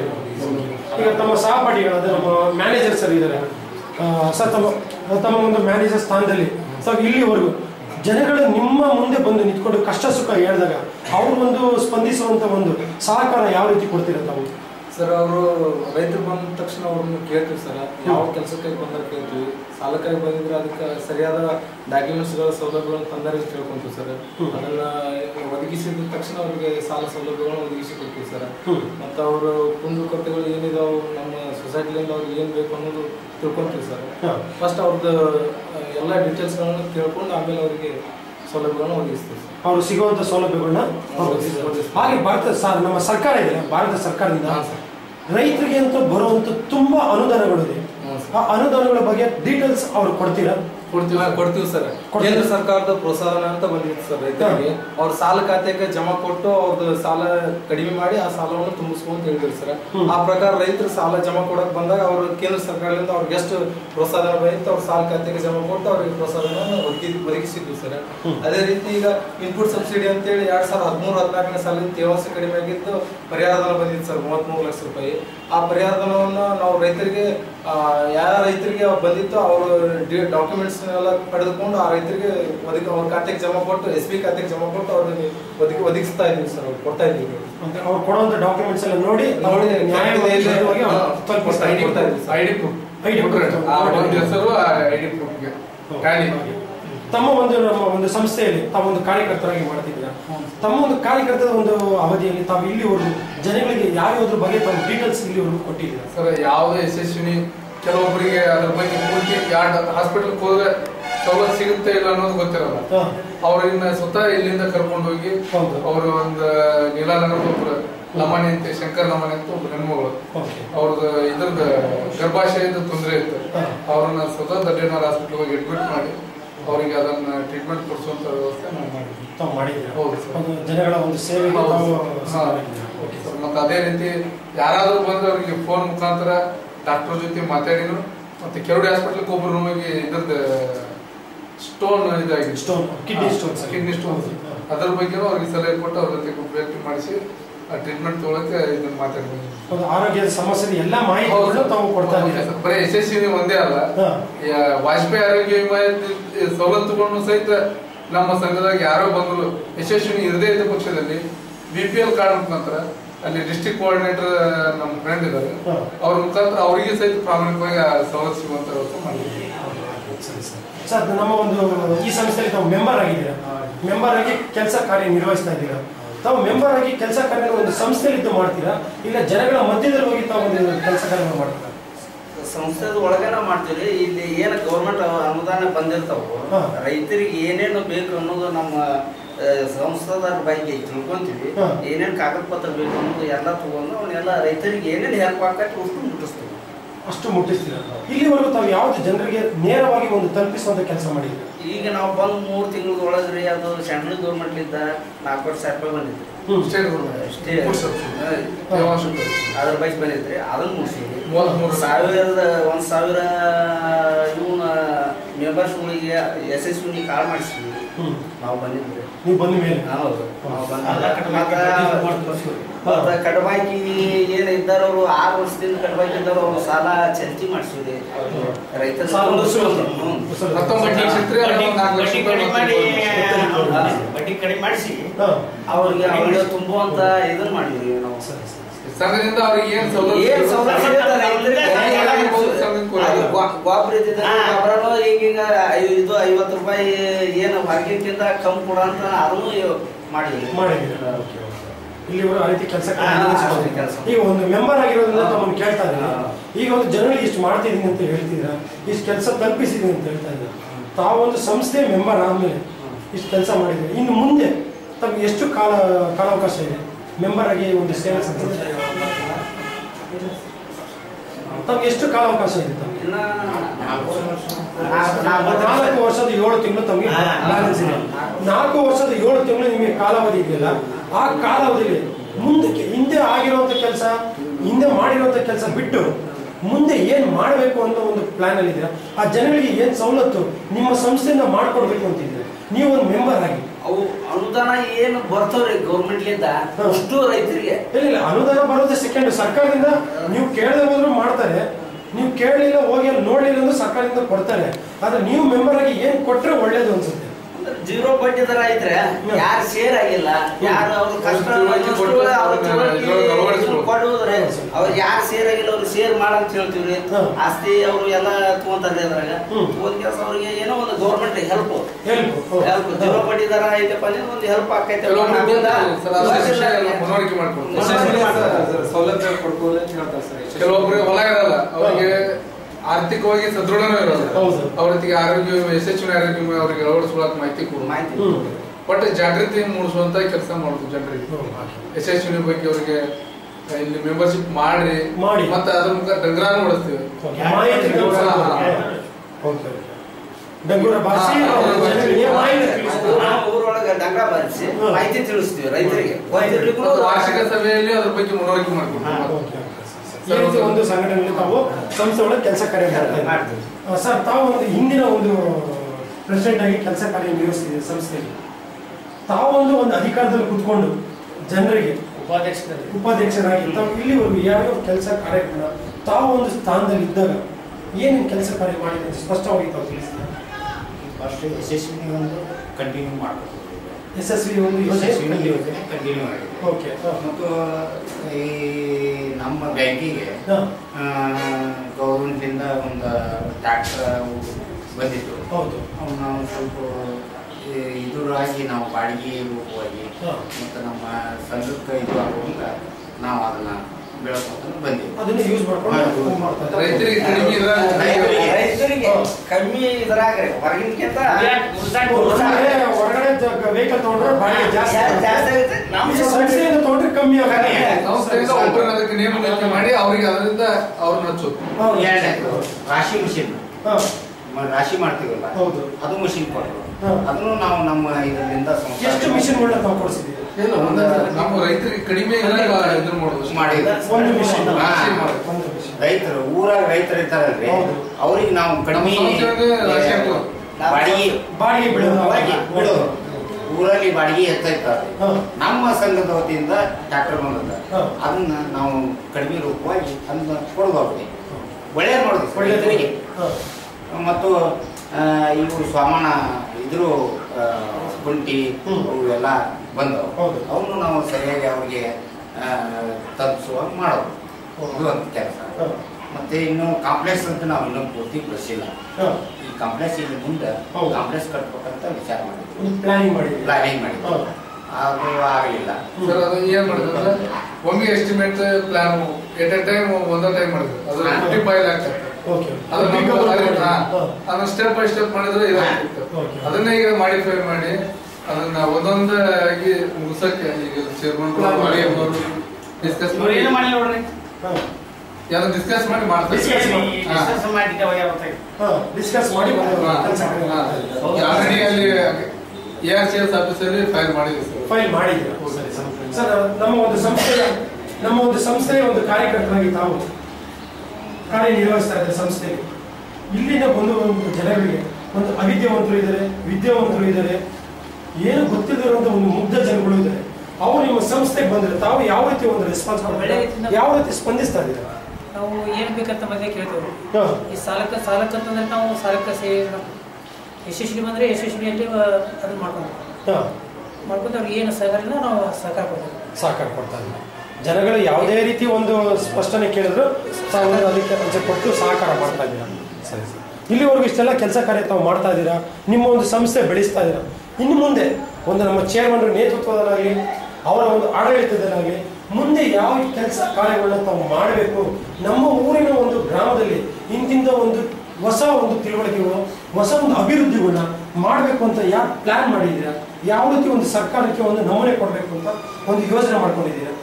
ಈಗ ತಮ್ಮ ಸಹಪಾಠಿಗಳಾದ ನಮ್ಮ ಮ್ಯಾನೇಜರ್ ಸರ್ ಇದ್ದಾರೆ ಆ, ಸರ್ ತಮ್ಮ ತಮ್ಮ ಒಂದು ಮ್ಯಾನೇಜರ್ ಸ್ಥಾನದಲ್ಲಿ ಸರ್ ಇಲ್ಲಿವರೆಗೂ ಜನಗಳು ನಿಮ್ಮ ಮುಂದೆ ಬಂದು ನಿಂತ್ಕೊಂಡು ಕಷ್ಟ ಸುಖ ಹೇಳಿದಾಗ ಅವ್ರು ಒಂದು ಸ್ಪಂದಿಸುವಂತ ಒಂದು ಸಹಕಾರ ಯಾವ ರೀತಿ ಕೊಡ್ತೀರ ತಾವು ಸರ್ ಅವರು ರೈತರು ಬಂದ ತಕ್ಷಣ ಅವ್ರನ್ನ ಕೇಳ್ತೀವಿ ಸರ್ ಯಾವ ಕೆಲಸಕ್ಕೆ ಬಂದ್ರೆ ಕೇಳ್ತೀವಿ ಸಾಲಕ್ಕಾಗಿ ಬಂದಿದ್ರೆ ಅದಕ್ಕೆ ಸರಿಯಾದ ಡಾಕ್ಯುಮೆಂಟ್ಸ್ಗಳ ಸೌಲಭ್ಯಗಳನ್ನು ತಂದರೆ ತಿಳ್ಕೊಂತೀವಿ ಸರ್ ಹ್ಮ್. ಅದನ್ನ ಒದಗಿಸಿದ ತಕ್ಷಣ ಅವರಿಗೆ ಸಾಲ ಸೌಲಭ್ಯಗಳನ್ನು ಒದಗಿಸಿ ಕೊಡ್ತೀವಿ ಸರ್ ಹ್ಮ್. ಮತ್ತು ಅವರು ಕುಂದುಕೊರತೆಗಳು ಏನಿದಾವೆ ನಮ್ಮ ಸೊಸೈಟಿಲಿಂದ ಅವ್ರಿಗೆ ಏನು ಬೇಕು ಅನ್ನೋದು ತಿಳ್ಕೊಂತೀವಿ ಸರ್ ಹಾ. ಫಸ್ಟ್ ಅವ್ರದ್ದು ಎಲ್ಲ ಡೀಟೇಲ್ಸ್ಗಳನ್ನು ಕೇಳ್ಕೊಂಡು ಆಮೇಲೆ ಅವರಿಗೆ ಸೌಲಭ್ಯಗಳನ್ನು ಒದಗಿಸ್ತೀವಿ ಸರ್ ಅವರು ಸಿಗುವಂತ ಸೌಲಭ್ಯಗಳನ್ನ ಹೌದು. ಹಾಗೆ ಭಾರತ ಸರ್ ನಮ್ಮ ಸರ್ಕಾರ ಇದೆ ಭಾರತ ಸರ್ಕಾರದಿಂದ ಹಾ, ಸರ್. ರೈತರಿಗೆ ಅಂತ ಬರುವಂತ ತುಂಬಾ ಅನುದಾನಗಳು ಇದೆ ಹ್ಞೂ ಸರ್. ಆ ಅನುದಾನಗಳ ಬಗ್ಗೆ ಡೀಟೇಲ್ಸ್ ಅವ್ರು ಕೊಡ್ತೀರಾ ಕೊಡ್ತೀವಿ ಕೊಡ್ತೀವಿ ಸರ್ ಕೊಡ್ತೀವಿ. ಕೇಂದ್ರ ಸರ್ಕಾರದ ಪ್ರೋತ್ಸಾಹನ ಅಂತ ಬಂದಿತ್ತು ಸರ್ ರೈತರಿಗೆ ಅವ್ರ ಸಾಲ ಖಾತೆಗೆ ಜಮಾ ಕೊಟ್ಟು ಅವ್ರದ್ದು ಸಾಲ ಕಡಿಮೆ ಮಾಡಿ ಆ ಸಾಲವನ್ನು ತುಂಬಿಸ್ಕೊಂತ ಹೇಳಿದ್ರು ಸರ್ ಹ್ಮ್. ಆ ಪ್ರಕಾರ ರೈತರು ಸಾಲ ಜಮಾ ಕೊಡಕ್ ಬಂದಾಗ ಅವರು ಕೇಂದ್ರ ಸರ್ಕಾರದಿಂದ ಅವ್ರಿಗೆ ಎಷ್ಟು ಪ್ರೋತ್ಸಾಹನ ಬಂದಿತ್ತು ಅವ್ರ ಸಾಲ ಖಾತೆಗೆ ಜಮಾ ಕೊಟ್ಟು ಅವ್ರಿಗೆ ಪ್ರೋತ್ಸಾಹನ ಒದಗಿ ಒದಗಿಸಿದ್ವಿ ಸರ್ ಹ್ಮ್. ಅದೇ ರೀತಿ ಈಗ ಇನ್ಪುಟ್ ಸಬ್ಸಿಡಿ ಅಂತೇಳಿ ಎರಡ್ ಸಾವಿರದ ಹದಿಮೂರು ಹದಿನಾಲ್ಕನೇ ಸಾಲಿನ ತೇವಾಂಶ ಕಡಿಮೆ ಆಗಿದ್ದು ಪರಿಹಾರಧನ ಬಂದಿತ್ತು ಸರ್ ಮೂವತ್ಮೂರು ಲಕ್ಷ ರೂಪಾಯಿ ಆ ಪರಿಹಾರಧನವನ್ನು ನಾವು ರೈತರಿಗೆ ಆ, ಯಾವ ರೈತರಿಗೆ ಬಂದಿತ್ತು ಅವರು ಡಾಕ್ಯುಮೆಂಟ್ಸ್ ಎಲ್ಲ ಪಡೆದುಕೊಂಡು ಆ ರೈತರಿಗೆ ಒದಗಿ ಅವ್ರ ಖಾತೆಗೆ ಜಮಾ ಕೊಟ್ಟು ಎಸ್ ಬಿ ಖಾತೆಗೆ ಜಮಾ ಕೊಟ್ಟು ಅವ್ರಿಗೆ ಒದಗಿ ಒದಗಿಸ್ತಾ ಇದ್ವಿ ಸರ್ ಅವ್ರು ಕೊಡ್ತಾ ಇದ್ದೀವಿ ಅಂದ್ರೆ ಅವ್ರು ಕೊಡುವಂತ ಡಾಕ್ಯುಮೆಂಟ್ಸ್ ಎಲ್ಲ ನೋಡಿ ನೋಡಿ ನ್ಯಾಯವಾಗಿ ಅವ್ರು ತಲುಪಿಸ್ತಾ ಐಡಿ ಇದ್ದಾರೆ. ID proof ID proof. ಆ ಒಂದು ಹೆಸರು ಐಡಿ ಪ್ರೂಫ್ಗೆ ಟ್ಯಾಲಿ ತಮ್ಮ ಒಂದು ನಮ್ಮ ಒಂದು ಸಂಸ್ಥೆಯಲ್ಲಿ ತಾವು ಒಂದು ಕಾರ್ಯಕರ್ತರಾಗಿ ಮಾಡ್ತಿದ್ದೀರಾ ತಮ್ಮ ಒಂದು ಕಾರ್ಯಕರ್ತದ ಒಂದು ಅವಧಿಯಲ್ಲಿ ತಾವು ಇಲ್ಲಿವರೆಗೂ ಜನಗಳಿಗೆ ಯಾವ್ಯಾವ್ದ್ರ ಬಗ್ಗೆ ತಾವು ಡೀಟೇಲ್ಸ್ ಇಲ್ಲಿವರೆಗೂ ಕೊಟ್ಟಿದ್ದೀರಾ ಸರ್ ಯಾವುದೇ ಯಶಸ್ವಿನಿ ಕೆಲವೊಬ್ಬರಿಗೆ ಅದ್ರ ಬಗ್ಗೆ ಪೂರ್ತಿ ಯಾರು ಹಾಸ್ಪಿಟಲ್ಗೆ ಹೋದ್ರೆ ಸವಲತ್ತು ಸಿಗುತ್ತೆ ಇಲ್ಲ ಅನ್ನೋದು ಗೊತ್ತಿರಲ್ಲ ಹಾ. ಅವ್ರನ್ನ ಸ್ವತಃ ಇಲ್ಲಿಂದ ಕರ್ಕೊಂಡು ಹೋಗಿ ಹೌದು. ಅವರು ಒಂದು ನೀಲಾನಗರದ ಒಬ್ರು ಲಮಾಣಿ ಅಂತ ಶಂಕರ್ ಲಮಾಣಿ ಅಂತ ಒಬ್ರು ಹೆಣ್ಮಗಳು ಓಕೆ ಅವ್ರದ್ದು ಇದ್ರದ್ದು ಗರ್ಭಾಶಯದ ತೊಂದರೆ ಇತ್ತು ಹಾ. ಅವ್ರನ್ನ ಸ್ವತಃ ದಡ್ಡೇನಾರ್ ಹಾಸ್ಪಿಟಲ್ ಹೋಗಿ ಅಡ್ಮಿಟ್ ಮಾಡಿ ಅವರಿಗೆ ಅದನ್ನ ಟ್ರೀಟ್ಮೆಂಟ್ ಕೊಡಿಸುವಂತ ವ್ಯವಸ್ಥೆ ನಾವು ಮಾಡಿದ್ವಿ ತಾವು ಮಾಡಿದ್ದೀರಾ ಹೌದು ಸರ್. ಒಂದು ಜನಗಳ ಒಂದು ಸೇವೆಗೆ ಹೌದು ತಾವು ಸರ್. ಹಾ. ಓಕೆ ಸರ್, ಮತ್ತೆ ಅದೇ ರೀತಿ ಯಾರಾದ್ರೂ ಬಂದ್ರೆ ಅವರಿಗೆ ಫೋನ್ ಮುಖಾಂತರ ಡಾಕ್ಟರ್ ಜೊತೆ ಮಾತಾಡಿದ್ರು ಮತ್ತೆ ಕೆರಡಿ ಹಾಸ್ಪಿಟ್ಲಿಗೆ ಒಬ್ಬರು ರೂಮಿಗೆ ಇದ್ರದ್ದು ಸ್ಟೋನ್ ಇದಾಗಿದೆ Stone, kidney stones. Kidney stone ಅದ್ರ ಬಗ್ಗೆ ಅವ್ರಿಗೆ ಸಲಹೆ ಕೊಟ್ಟು ಅವ್ರ ಜೊತೆ ಭೇಟಿ ಮಾಡಿಸಿ ಆ ಟ್ರೀಟ್ಮೆಂಟ್ ತೊಗೊಳಕ್ಕೆ ಇದನ್ನ ಮಾತಾಡ್ಬೋದು ಒಂದು ಆರೋಗ್ಯದ ಸಮಸ್ಯೆ ಎಲ್ಲ ಮಾಹಿತಿಗಳನ್ನು ತಾವು ಕೊಡ್ತಾ ಇದ್ದೀರಾ ಬರೀ ಯಶಸ್ವಿ ಒಂದೇ ಅಲ್ಲ ಹಾ. ಯಾ- ವಾಜಪೇಯಿ ಆರೋಗ್ಯ ವಿಮಾ ಇದ್- ಸವಲತ್ತುಗಳನ್ನು ಸಹಿತ ನಮ್ಮ ಸಂಘದಾಗ ಯಾರೋ ಬಂದ್ರು ಯಶಸ್ವಿನಿ ಇರದೇ ಇದ್ದ ಪಕ್ಷದಲ್ಲಿ ಬಿ ಪಿ ಎಲ್ ಕಾರ್ಡ್ ಮುಖಾಂತರ ಅಲ್ಲಿ ಡಿಸ್ಟ್ರಿಕ್ಟ್ ಕೋಆರ್ಡಿನೇಟರ್ ನಮ್ಮ ಫ್ರೆಂಡ್ ಇದ್ದಾರೆ ಹಾ. ಅವ್ರ ಮುಖಾಂತರ ಅವರಿಗೆ ಸಹಿತ ಪ್ರಾಮಾಣಿಕವಾಗಿ ಆ ಸವಲತ್ತು ಸಿಗುವಂತ ವ್ಯವಸ್ಥೆ ಮಾಡಿದ್ದೀವಿ ಸರಿ ಸರ್ ಸರ್ ನಮ್ಮ ಒಂದು ಈ ಸಂಸ್ಥೆಯಲ್ಲಿ ತಾವು ಮೆಂಬರ್ ಆಗಿದ್ದೀರಾ ಮೆಂಬರ್ ಆಗಿ ಕೆಲಸ ಕಾರ್ಯ ನಿರ್ವಹಿಸ್ತಾ ಇದ್ದೀರಾ ತಾವು ಮೆಂಬರ್ ಆಗಿ ಕೆಲಸ ಕಾರ್ಯ ಒಂದು ಸಂಸ್ಥೆಯಲ್ಲಿದ್ದು ಮಾಡ್ತೀರಾ ಇಲ್ಲ ಜನಗಳ ಮಧ್ಯದಲ್ಲಿ ಹೋಗಿ ತಾವು ಒಂದು ಕೆಲಸ ಕಾರ್ಯ ಮಾಡ್ತೀರಾ ಸಂಸ್ಥೆದ ಒಳಗೇನ ಮಾಡ್ತೀವಿ ಇಲ್ಲಿ ಏನು ಗೌರ್ಮೆಂಟ್ ಅನುದಾನ ಬಂದಿರ್ತಾವ ಹಾ. ರೈತರಿಗೆ ಏನೇನು ಬೇಕು ಅನ್ನೋದು ನಮ್ಮ ಆ, ಸಂಸ್ಥಾದ ಬಗ್ಗೆ ತಿಳ್ಕೊಂತೀವಿ ಹಾ. ಏನೇನು ಕಾಗದ ಪತ್ರ ಬೇಕು ಅನ್ನೋದು ಎಲ್ಲ ತಗೊಂಡು ಅವನ್ನೆಲ್ಲ ರೈತರಿಗೆ ಏನೇನು ಹೆಲ್ಪ್ ಆಕತ್ತೆ ಅಷ್ಟು ಮುಟ್ಟಿಸ್ತೀವಿ ಅಷ್ಟು ಮುಟ್ಟಿಸ್ತೀರಾ ಇಲ್ಲಿವರೆಗೂ ತಾವು ಯಾವ್ದು ಜನರಿಗೆ ನೇರವಾಗಿ ಒಂದು ತಲುಪಿಸುವಂತ ಕೆಲಸ ಮಾಡಿದ್ದೀರಾ ಈಗ ನಾವು ಬಂದು ಮೂರು ತಿಂಗಳ ಒಳಗ್ರಿ ಅದು ಸೆಂಟ್ರಲ್ ಗೌರ್ಮೆಂಟ್ಲಿಂದ ನಾಲ್ಕೂವರೆ ಸಾವಿರ ರೂಪಾಯಿ ಬಂದಿತ್ತು ಹ್ಮ್. ಸ್ಟೇಟ್ ಗೌರ್ಮೆಂಟ್ ಅಷ್ಟೇ ಫುಡ್ ಸಬ್ಸಿಡಿ ದೇವಾಂಶ ಅದ್ರ ಬಗ್ಗೆ ಬಂದಿದ್ರಿ ಅದನ್ನ ಮುಗಿಸಿದ್ವಿ ಮೂವತ್ಮೂರು ಸಾವಿರದ ಒಂದ್ ಸಾವಿರ ಇವನ ಮೆಂಬರ್ಸ್ಗಳಿಗೆ ಯಶಸ್ವಿನಿ ಕಾಲ್ ಮಾಡಿಸಿದ್ವಿ ಹ್ಮ್. ನಾವು ಬಂದಿದ್ವಿ ನೀವು ಬಂದ ಮೇಲೆ ಹೌದು ನಾವು ಎಲ್ಲ ಕಟ್ಮಾಕಿ ಬಡ್ಡಿ ಮಾಡ್ಕೊಳ್ತೀವಿ. ಮತ್ತೆ ಕಡಬಾಕಿ ಏನ್ ಇದ್ದಾರವ್ರು ಆರು ವರ್ಷದಿಂದ ಕಡಬಾಕಿ ಇದ್ದಾರ ಅವ್ರು ಸಾಲ ಚರ್ಚೆ ಮಾಡಿಸಿದ್ವಿ ರೈತರ ಸಾಲ ಉಳಿಸ್ಕೊಳ್ಳೋದು. ಹ್ಮ್. ಹತ್ತೊಂಬತ್ತು ಲಕ್ಷ ಇದ್ರೆ ಬಡ್ಡಿ ಒಂದು ನಾಲ್ಕು ಲಕ್ಷ ಬಡ್ಡಿ ಕಡಿಮೆ ಮಾಡಿ ರೂಪಾಯಿ ಬಡ್ಡಿ ಕಡಿಮೆ ಮಾಡಿಸಿ ಹಾ. ಅವ್ರಿಗೆ ಅವ್ರಿಗೆ ತುಂಬುವಂತ ಇದನ್ನ ಮಾಡಿದ್ವಿ ನಾವು ಸರಿ ಸರಿ ಸಂಘದಿಂದ ಅವ್ರಿಗೆ ಏನ್ ಸವಲತ್ತು ಏನ್ ಸೌಲಭ್ಯ ಸಿಗುತ್ತೆ ರೈತರಿಗೆ? ಎಲ್ಲ ಇರ್ಬೋದು, ಸಂಘಕ್ಕೆ ಕೊಡೋದು. ಅದು ಗೊ- ಗೊಬ್ಬರ ಇದ್ದಿದ್ರೆ ಹಾ. ಗೊಬ್ಬರನು ಈಗೀಗ ಐ- ಇದು ಐವತ್ತು ರೂಪಾಯಿ ಏನು ಹೊರಗಿಂತ ಕಮ್ಮಿ ಕೊಡ ಅಂತ ಅದನ್ನು ಮಾಡಿದ್ವಿ ಮಾಡಿದ್ದೀರಾ ಓಕೆ, ಓಕೆ. ಇಲ್ಲಿವರೆಗೂ ಆ ರೀತಿ ಕೆಲಸ ಹಾ, ಆ ರೀತಿ ಕೆಲ್ಸ. ಈಗ ಒಂದು ಮೆಂಬರ್ ಆಗಿರೋದ್ರಿಂದ ತಮ್ಮನ್ನು ಕೇಳ್ತಾ ಇದ್ದೀನಿ ಹಾ. ಈಗ ಒಂದು ಜನರಿಗೆ ಇಷ್ಟು ಮಾಡ್ತಿದ್ದೀನಿ ಅಂತ ಹೇಳ್ತಿದ್ದೀರಾ ಇಷ್ಟು ಕೆಲಸ ತಲುಪಿಸಿದ್ದೀನಿ ಅಂತ ಹೇಳ್ತಾ ಇದ್ದೀರಾ ತಾವೊಂದು ಸಂಸ್ಥೆ ಮೆಂಬರ್ ಆದ್ಮೇಲೆ ಇಷ್ಟು ಕೆಲಸ ಮಾಡಿದ್ದೀರಿ ಇನ್ನು ಮುಂದೆ ತಮ್ಗೆ ಎಷ್ಟು ಕಾಲ ಕಾಲಾವಕಾಶ ಇದೆ ಮೆಂಬರ್ ಆಗಿ ಒಂದು ಸೇವೆ ಸಲ್ಲಿಸೋದು? ತಮ್ಗೆ ಎಷ್ಟು ಕಾಲಾವಕಾಶ ಇದೆ ತಮಗೆ ಇನ್ನ ನಾಲ್ಕು ನಾಲ್ಕು ವರ್ಷದ ಏಳು ತಿಂಗಳು ತಮಗೆ ಹಾ. ಬ್ಯಾಲೆನ್ಸ್ ಇದೆ ನಾಲ್ಕು ವರ್ಷದ ಏಳು ತಿಂಗಳು ನಿಮಗೆ ಕಾಲಾವಧಿ ಇದೆಯಲ್ಲ ಆ ಕಾಲಾವಧಿಯಲ್ಲಿ ಮುಂದಕ್ಕೆ ಹಿಂದೆ ಆಗಿರುವಂತ ಕೆಲಸ ಹಿಂದೆ ಮಾಡಿರುವಂತ ಕೆಲಸ ಬಿಟ್ಟು ಮುಂದೆ ಏನ್ ಮಾಡಬೇಕು ಅನ್ನೋ ಒಂದು ಪ್ಲಾನ್ ಅಲ್ಲಿ ಇದೆ ಆ ಜನಗಳಿಗೆ ಏನ್ ಸವಲತ್ತು ನಿಮ್ಮ ಸಂಸ್ಥೆಯಿಂದ ಮಾಡ್ಕೊಡ್ಬೇಕು ಅಂತಿದ್ದೀರಾ ನೀವು ಒಂದು ಮೆಂಬರ್ ಆಗಿ ಅವು ಅನುದಾನ ಏನು ಬರ್ತವ್ರಿ ಗೌರ್ಮೆಂಟ್ಲಿಂದ ಹಾ. ಅಷ್ಟು ರೈತರಿಗೆ ಇಲ್ಲ ಇಲ್ಲ ಅನುದಾನ ಬರೋದು ಸೆಕೆಂಡ್ ಸರ್ಕಾರದಿಂದ ನೀವು ಕೇಳದೆ ಹೋದ್ರು ಮಾಡ್ತಾರೆ ನೀವು ಕೇಳಲಿಲ್ಲ ಹೋಗಿ ಅಲ್ಲಿ ನೋಡ್ಲಿಲ್ಲ ಅಂದ್ರೆ ಸರ್ಕಾರದಿಂದ ಕೊಡ್ತಾರೆ ಆದ್ರೆ ನೀವು ಮೆಂಬರ್ ಆಗಿ ಏನ್ ಕೊಟ್ರೆ ಒಳ್ಳೇದು ಅನ್ಸುತ್ತೆ ಅಂದ್ರೆ ಜೀರೋ ಬಡ್ಡಿ ದರ ಐತ್ರೆ ಯಾರು ಶೇರ್ ಆಗಿಲ್ಲ ಯಾರು ಅವ್ರ ಕಷ್ಟ ಅವ್ರ ತಿಳುವಳಿಕೆ ಅನ್ನೋಷ್ಟು ಕೊಟ್ಟು ಅವ್ರ ಅವ್ರನ್ನ ತಿಳುವಳಿಕೆ ಇದ್ರೊಳಗೆ ಅಳವಡಿಸ್ಬೇಕು. ಕೊಡುವುದ್ರೆ ಅವ್ರು ಯಾರು ಶೇರ್ ಆಗಿಲ್ಲ ಅವ್ರು ಶೇರ್ ಮಾಡಂತ ಹೇಳ್ತೀವ್ರಿ ಹ್ಮ್. ಆಸ್ತಿ ಅವರು ಎಲ್ಲ ತಗೊಂತಾರೆ ಅದ್ರಾಗ ಹ್ಮ್. ಒಂದ್ ಕೆಲಸ ಅವ್ರಿಗೆ ಏನೋ ಒಂದು government help help help zero ಬಡ್ಡಿ ದರ ಐತಪ್ಪ ಅಂದ್ರೆ ಒಂದು ಹೆಲ್ಪ್ ಆಕೈತೆ ಕೆಲವೊಬ್ರು ನಮ್ಮಿಂದ ಸರ್, ಅದು ಶಿಕ್ಷಣ ಎಲ್ಲ ಮನವರಿಕೆ ಮಾಡ್ಕೊಡ್ತಾರೆ ಸೌಲಭ್ಯ ಕೊಡ್ಬೋದು ಅಂತ ಹೇಳ್ತಾರೆ ಸರ್ ಕೆಲವೊಬ್ರಿಗೆ ಹೊಲ ಇರಲ್ಲ ಅವರಿಗೆ ಆರ್ಥಿಕವಾಗಿ ಸದೃಢನೂ ಇರೋದು ಹೌದು. ಅವ್ರಿಗೆ ಆರೋಗ್ಯ ವಿಮೆ ಯಶಸ್ವಿನಿ ಆರೋಗ್ಯ ವಿಮೆ ಅವ್ರಿಗೆ ಅಳವಡಿಸ್ಕೊಳಕ್ ಮಾಹಿತಿ ಕೊಡು ಮಾಹಿತಿ ಹ್ಮ್. ಒಟ್ಟು ಜಾಗೃತಿ ಮೂಡಿಸುವಂತ ಕೆಲಸ ಮಾಡುದು ಜನರಿಗೆ ಯಶಸ್ವಿನಿ ಬಗ್ಗೆ ಅವರಿಗೆ ಇಲ್ಲಿ ಮೆಂಬರ್ಶಿಪ್ ಮಾಡಿ ಮಾಡಿ. ಮತ್ತೆ ಅದ್ರ ಮುಖ ಡಂಗ್ರಾನು ಓಡಿಸ್ತೀವಿ ಮಾಹಿತಿ ಹಾ, ಹಾ, ಹಾ. ಓಕೆ ಡಂಗೂರ ಭಾಷೆ ಹಾ, ಹಾ, ಹಾ. ಜನರಿಗೆ ಮಾಹಿತಿ ತಿಳಿಸ್ತಾರೆ. ನಾವು ಊರೊಳಗೆ ಡಂಗ ಬಾರಿಸಿ ಹ್ಮ್. ಮಾಹಿತಿ ತಿಳಿಸ್ತೀವಿ ರೈತರಿಗೆ ಗೊತ್ತಿರ್ಲಿಕ್ಕೂ ಮತ್ತು ವಾರ್ಷಿಕ ಸಭೆಯಲ್ಲಿ ಅದ್ರ ಬಗ್ಗೆ ಮನವರಿಕೆ ಓಕೆ, ಮಾಡ್ಕೊಡ್ತೀವಿ ಓಕೆ, ಸರ್, ಸರ್. ಈ ರೀತಿ ಒಂದು ಸಂಘಟನೆಯಲ್ಲಿ ತಾವು ಸಂಸ್ಥೆ ಒಳಗೆ ಕೆಲಸ ಕಾರ್ಯ ಮಾಡ್ತಾ ಇದ್ದೀರಿ. ಮಾಡ್ತೀವಿ ಆ, ಸರ್ ತಾವು ಒಂದು ಹಿಂದಿನ ಒಂದು ಪ್ರೆಸಿಡೆಂಟ್ ಆಗಿ ಕೆಲಸ ಕಾರ್ಯ ನಿರ್ವಹಿಸಿದ್ದೀರಿ ಸಂಸ್ಥೆಯಲ್ಲಿ ತಾವೊಂದು ಒಂದು ಅಧಿಕಾರದಲ್ಲಿ ಕುತ್ಕೊಂಡು ಜನರಿಗೆ ಉಪಾಧ್ಯಕ್ಷರಲ್ಲಿ ಉಪಾಧ್ಯಕ್ಷರಾಗಿ ತಾವು ಇಲ್ಲಿವರೆಗೂ ಯಾವ್ಯಾವ ಕೆಲಸ ಕಾರ್ಯಗಳನ್ನ ತಾವು ಒಂದು ಸ್ಥಾನದಲ್ಲಿ ಇದ್ದಾಗ ಏನೇನು ಕೆಲಸ ಕಾರ್ಯ ಮಾಡಿದೆ ಅಂತ ಸ್ಪಷ್ಟವಾಗಿ ತಾವು ತಿಳಿಸ್ತಾರೆ ಫಸ್ಟ್ ಯಶಸ್ವಿನಿ ಒಂದು ಕಂಟಿನ್ಯೂ ಮಾಡ್ಬೇಕು ಯಶಸ್ವಿ ಒಂದು ಯಶಸ್ವಿನಿ ಯೋಜನೆ ಯೋಜನೆ ಕಂಟಿನ್ಯೂ ಆಗಿದೆ ಓಕೆ ಮತ್ತು ಈ ನಮ್ಮ ಬ್ಯಾಂಕಿಗೆ ಹಾಂ ಗೌರ್ಮೆಂಟಿಂದ ಒಂದು ಟ್ಯಾಕ್ಟರ್ ಬಂದಿತ್ತು ಹೌದು ಅವನ್ನ ಒಂದು ಸ್ವಲ್ಪ ಈ ಇದುರಾಗಿ ನಾವು ಬಾಡಿಗೆ ರೂಪವಾಗಿ ಹಾ. ಮತ್ತು ನಮ್ಮ ಸಂಘಕ್ಕೆ ಇದು ಆಗುವಂಗ ನಾವು ಅದನ್ನ ಬೆಳೆಸ್ಕೊಂಡು ಬಂದಿವಿ ಅದನ್ನ ಯೂಸ್ ಮಾಡ್ಕೊಂಡು ಹೌದು. ಮಾಡ್ತಾ ಇದ್ದಾರೆ. ರೈತರಿಗೆ ಕಡಿಮೆ ಇದ್ರಾಗ ರೈತರಿಗೆ. ರೈತರಿಗೆ ಕಮ್ಮಿ ಇದ್ರಾಗ್ರಿ ಹೊರಗಿನಕ್ಕಿಂತ ಹೊರಗಡೆ ಹೊರಗಡೆ ವೆಹಿಕಲ್ ತಗೊಂಡ್ರೆ ಬಾಡಿಗೆ ಜಾಸ್ತಿ ಜಾಸ್ತಿ ಆಗುತ್ತೆ. ಆಗುತ್ತೆ ನಮ್ಮ ಈ ಸಂಸ್ಥೆಯಿಂದ ತಗೊಂಡ್ರೆ ಕಮ್ಮಿ ಆಗುತ್ತೆ ಸಂಸ್ಥೆಯಿಂದ ಒಬ್ಬರನ್ನ ಅದಕ್ಕೆ ನೇಮಕಾತಿ ಮಾಡಿ ಅವ್ರಿಗೆ ಅದರಿಂದ ಅವ್ರನ್ನ ಹಚ್ಚೋದು ಹೌದು. ಎರಡನೇದು ರಾಶಿ ಮಿಷಿನ್ ಹಾ, ರಾಶಿ ಮಾಡ್ತೀವಲ್ಲ ಹೌದು ಅದು ಮಿಷಿನ್ ಕೊಟ್ಟರು ಹಾ. ಅದನ್ನು ನಾವು ನಮ್ಮ ಇದರಿಂದ ಸಂಸ್ಥೆ ಎಷ್ಟು ಮಿಷನ್ಗಳನ್ನ ತಾವು ಕೊಡಿಸಿದ್ದೀರಿ ಇಲ್ಲ ಒಂದು ನಮ್ಮ ರೈತರಿಗೆ ಕಡಿಮೆ ಇದ್ರಾಗ ಇದನ್ನ ಮಾಡೋದು ಮಾಡಿದ್ರು ಒಂದು ಮಿಷನ್ ಹಾ. ಒಂದು ಮಿಷನ್ ರೈತರು ಊರಾಗ ರೈತರು ಇರ್ತಾರಲ್ರಿ ಹೌದು. ಅವ್ರಿಗೆ ನಾವು ಕಡಿಮೆ ನಮ್ಮ ಸಂಸ್ಥೆಗೆ ರಾಶಿ ಹಾಕುವ. ಬಾಡಿಗೆ ಬಾಡಿಗೆ ಬಿಡೋದು ಬಾಡಿಗೆ ಬಿಡೋದು ಊರಲ್ಲಿ ಬಾಡಿಗೆ ಹೆಚ್ಚಾಯ್ತಾರೆ ಹಾ. ನಮ್ಮ ಸಂಘದ ವತಿಯಿಂದ ಟ್ರ್ಯಾಕ್ಟರ್ ಬಂದದ ಹಾ. ಅದನ್ನ ನಾವು ಕಡಿಮೆ ರೂಪವಾಗಿ ಅದನ್ನ ಕೊಡೋದು ಅವ್ರಿಗೆ ಒಳ್ಳೆಯ ಮಾಡೋದು ಒಳ್ಳೆ ರೈತರಿಗೆ ಹಾ. ಮತ್ತು ಆ, ಇವು ಸ್ವಾಮಣ ಇದ್ರು ಆ, ಕುಂಟಿ ಹ್ಮ್. ಅವೆಲ್ಲ ಬಂದವು ಹೌದು. ಅವನು ನಾವು ಸರಿಯಾಗಿ ಅವ್ರಿಗೆ ತಲುಪಿಸುವಾಗ ಮಾಡೋದು ಹೌದು. ಇದು ಒಂದು ಕೆಲಸ ಹಾ. ಮತ್ತೆ ಇನ್ನು ಕಾಂಪ್ಲೆಕ್ಸ್ ಅಂತ ನಾವು ಇನ್ನೂ ಪೂರ್ತಿ ಕಳಿಸಿಲ್ಲ ಹಾ. ಈ ಕಾಂಪ್ಲೆಕ್ಸ್ ಇಲ್ಲಿ ಮುಂದೆ ಹೌದು. ಕಾಂಪ್ಲೆಕ್ಸ್ ಕಟ್ಬೇಕಂತ ವಿಚಾರ ಮಾಡಿದ್ವಿ ಒಂದು ಪ್ಲಾನಿಂಗ್ ಮಾಡಿದ್ದೀವಿ ಪ್ಲಾನಿಂಗ್ ಮಾಡಿದ್ವಿ ಹಾ. ಅದು ಆಗಲಿಲ್ಲ ಸರ್ ಅದು ಏನ್ ಮಾಡಿದ್ರೆ ಒಮ್ಮೆ estimate plan at a time ಒಂದೇ ಟೈಮ್ ಮಾಡಿದ್ರು ಅದು ಹಾ. ಫಿಫ್ಟಿ ಫೈವ್ ಲ್ಯಾಕ್ ಓಕೆ ಅದು ಬಿಗ್ ನಮ್ಗೆ ಅಮೌಂಟ್ ಅದನ್ನ- ಹಾ. ಹಾ. ಅದನ್ನ ಸ್ಟೆಪ್ ಬೈ ಸ್ಟೆಪ್ ಮಾಡಿದ್ರೆ ಇದಾಗ್ತಿತ್ತು Okay. ಅದನ್ನೇ ಈಗ ಮಾಡಿಫೈ ಮಾಡಿ ಅದನ್ನ ಒಂದೊಂದಾಗಿ ಮುಗಿಸಕ್ಕೆ ಈಗ ಚೇರ್ಮನ್ Plan ಮಾಡಿ. ಡಿಸ್ಕಸ್ ಇವ್ರು ಮಾಡಿ ಏನು ಮಾಡಿಲ್ಲ ನೋಡ್ರಿ ಹಾ. ಯಾರು ಡಿಸ್ಕಸ್ ಮಾಡಿ ಮಾಡ್ತಾರೆ ಡಿಸ್ಕಸ್ ಹಾ. ಡಿಸ್ಕಸ್ ಮಾಡಿ ಅವಾಗ ಗೊತ್ತಾಯ್ತು. ಹಾ. ಡಿಸ್ಕಸ್ ಮಾಡಿ ಬಂದವರು ಹಾ. ಕೆಲಸ ಹಾ. ಆಲ್ರೆಡಿ ಅಲ್ಲಿ ಎ ಆರ್ ಸಿ ಎಸ್ ಆಫೀಸಲ್ಲಿ ಫೈಲ್ ಮಾಡಿದ್ವಿ ಸರ್ ಫೈಲ್ ಮಾಡಿದ್ದೀರಾ ಸರ್ ನಮ್ಮ ಒಂದು ಸಂಸ್ಥೆಯ ನಮ್ಮ ಒಂದು ಸಂಸ್ಥೆಯ ಒಂದು ಕಾರ್ಯಕರ್ತರಾಗಿ ತಾವು ಕಾರ್ಯನಿರ್ವಹಿಸ್ತಾ ಇದ್ದಾರೆ ಸಂಸ್ಥೆಗೆ ಇಲ್ಲಿನ ಬಂದು ಒಂದು ಜನಗಳಿಗೆ ಒಂದು ಅವಿದ್ಯಾವಂತರು ಇದ್ದಾರೆ ವಿದ್ಯಾವಂತರು ಇದ್ದಾರೆ ಏನು ಗೊತ್ತಿಲ್ಲದಿರುವಂತ ಒಂದು ಮುಗ್ಧ ಜನಗಳು ಇದ್ದಾರೆ ಅವರು ನಿಮ್ಮ ಸಂಸ್ಥೆಗೆ ಬಂದ್ರೆ ತಾವು ಯಾವ ರೀತಿ ಒಂದು ರೆಸ್ಪಾನ್ಸ್ ಒಳ್ಳೆ ರೀತಿಯಿಂದ- ಯಾವ ರೀತಿ ಸ್ಪಂದಿಸ್ತಾ ಇದ್ದೀರಾ ನಾವು ಏನು ಬೇಕಂತ ಮೊದಲೇ ಕೇಳ್ತೇವೆ ಹಾ. ಈ ಸಾಲಕ್ಕೆ ಸಾಲಕ್ಕೆ ಅಂತಂದ್ರೆ ನಾವು ಸಾಲಕ್ಕೆ ಸೇ ಯಶಸ್ವಿ ಬಂದರೆ ಯಶಸ್ವಿಯಲ್ಲಿ ಅದನ್ನ ಮಾಡ್ಕೊಂಡು ಹಾ. ಮಾಡ್ಕೊಂಡು ಅವ್ರಿಗೆ ಏನು ಸಹಕಾರ ಇಲ್ಲ ನಾವು ಸಹಕಾರ ಕೊಡ್ತೇವೆ ಸಹಕಾರ ಕೊಡ್ತಾ ಇದ್ದಾರೆ ಜನಗಳು ಯಾವುದೇ ರೀತಿ ಒಂದು ಸ್ಪಷ್ಟನೆ ಕೇಳಿದ್ರು ತಾವು ಒಂದು ಅದಕ್ಕೆ ಅಂಚೆ ಕೊಟ್ಟು ಸಹಕಾರ ಮಾಡ್ತಾ ಇದ್ದೀರಾ ಸರಿ ಸರಿ ಇಲ್ಲಿವರೆಗೂ ಇಷ್ಟೆಲ್ಲ ಕೆಲಸ ಕಾರ್ಯ ತಾವು ಮಾಡ್ತಾ ಇದ್ದೀರಾ ನಿಮ್ಮ ಒಂದು ಸಂಸ್ಥೆ ಬೆಳೆಸ್ತಾ ಇದ್ದೀರಾ ಇನ್ನು ಮುಂದೆ ಒಂದು ನಮ್ಮ ಚೇರ್ಮನ್ರ ನೇತೃತ್ವದಲ್ಲಾಗಲಿ ಅವರ ಒಂದು ಆಡಳಿತದಲ್ಲಾಗಲಿ ಮುಂದೆ ಯಾವ ಕೆಲಸ ಕಾರ್ಯಗಳನ್ನ ತಾವು ಮಾಡಬೇಕು ನಮ್ಮ ಊರಿನ ಒಂದು ಗ್ರಾಮದಲ್ಲಿ ಇಂತಿಂತ ಒಂದು ಹೊಸ ಒಂದು ತಿಳುವಳಿಕೆಗಳು ಹೊಸ ಒಂದು ಅಭಿವೃದ್ಧಿಗಳನ್ನ ಮಾಡಬೇಕು ಅಂತ ಯಾವ ಪ್ಲಾನ್ ಮಾಡಿದ್ದೀರಾ ಯಾವ ರೀತಿ ಒಂದು ಸರ್ಕಾರಕ್ಕೆ ಒಂದು ನಮೂನೆ ಕೊಡಬೇಕು ಅಂತ ಒಂದು ಯೋಜನೆ ಮಾಡ್ಕೊಂಡಿದ್ದೀರಾ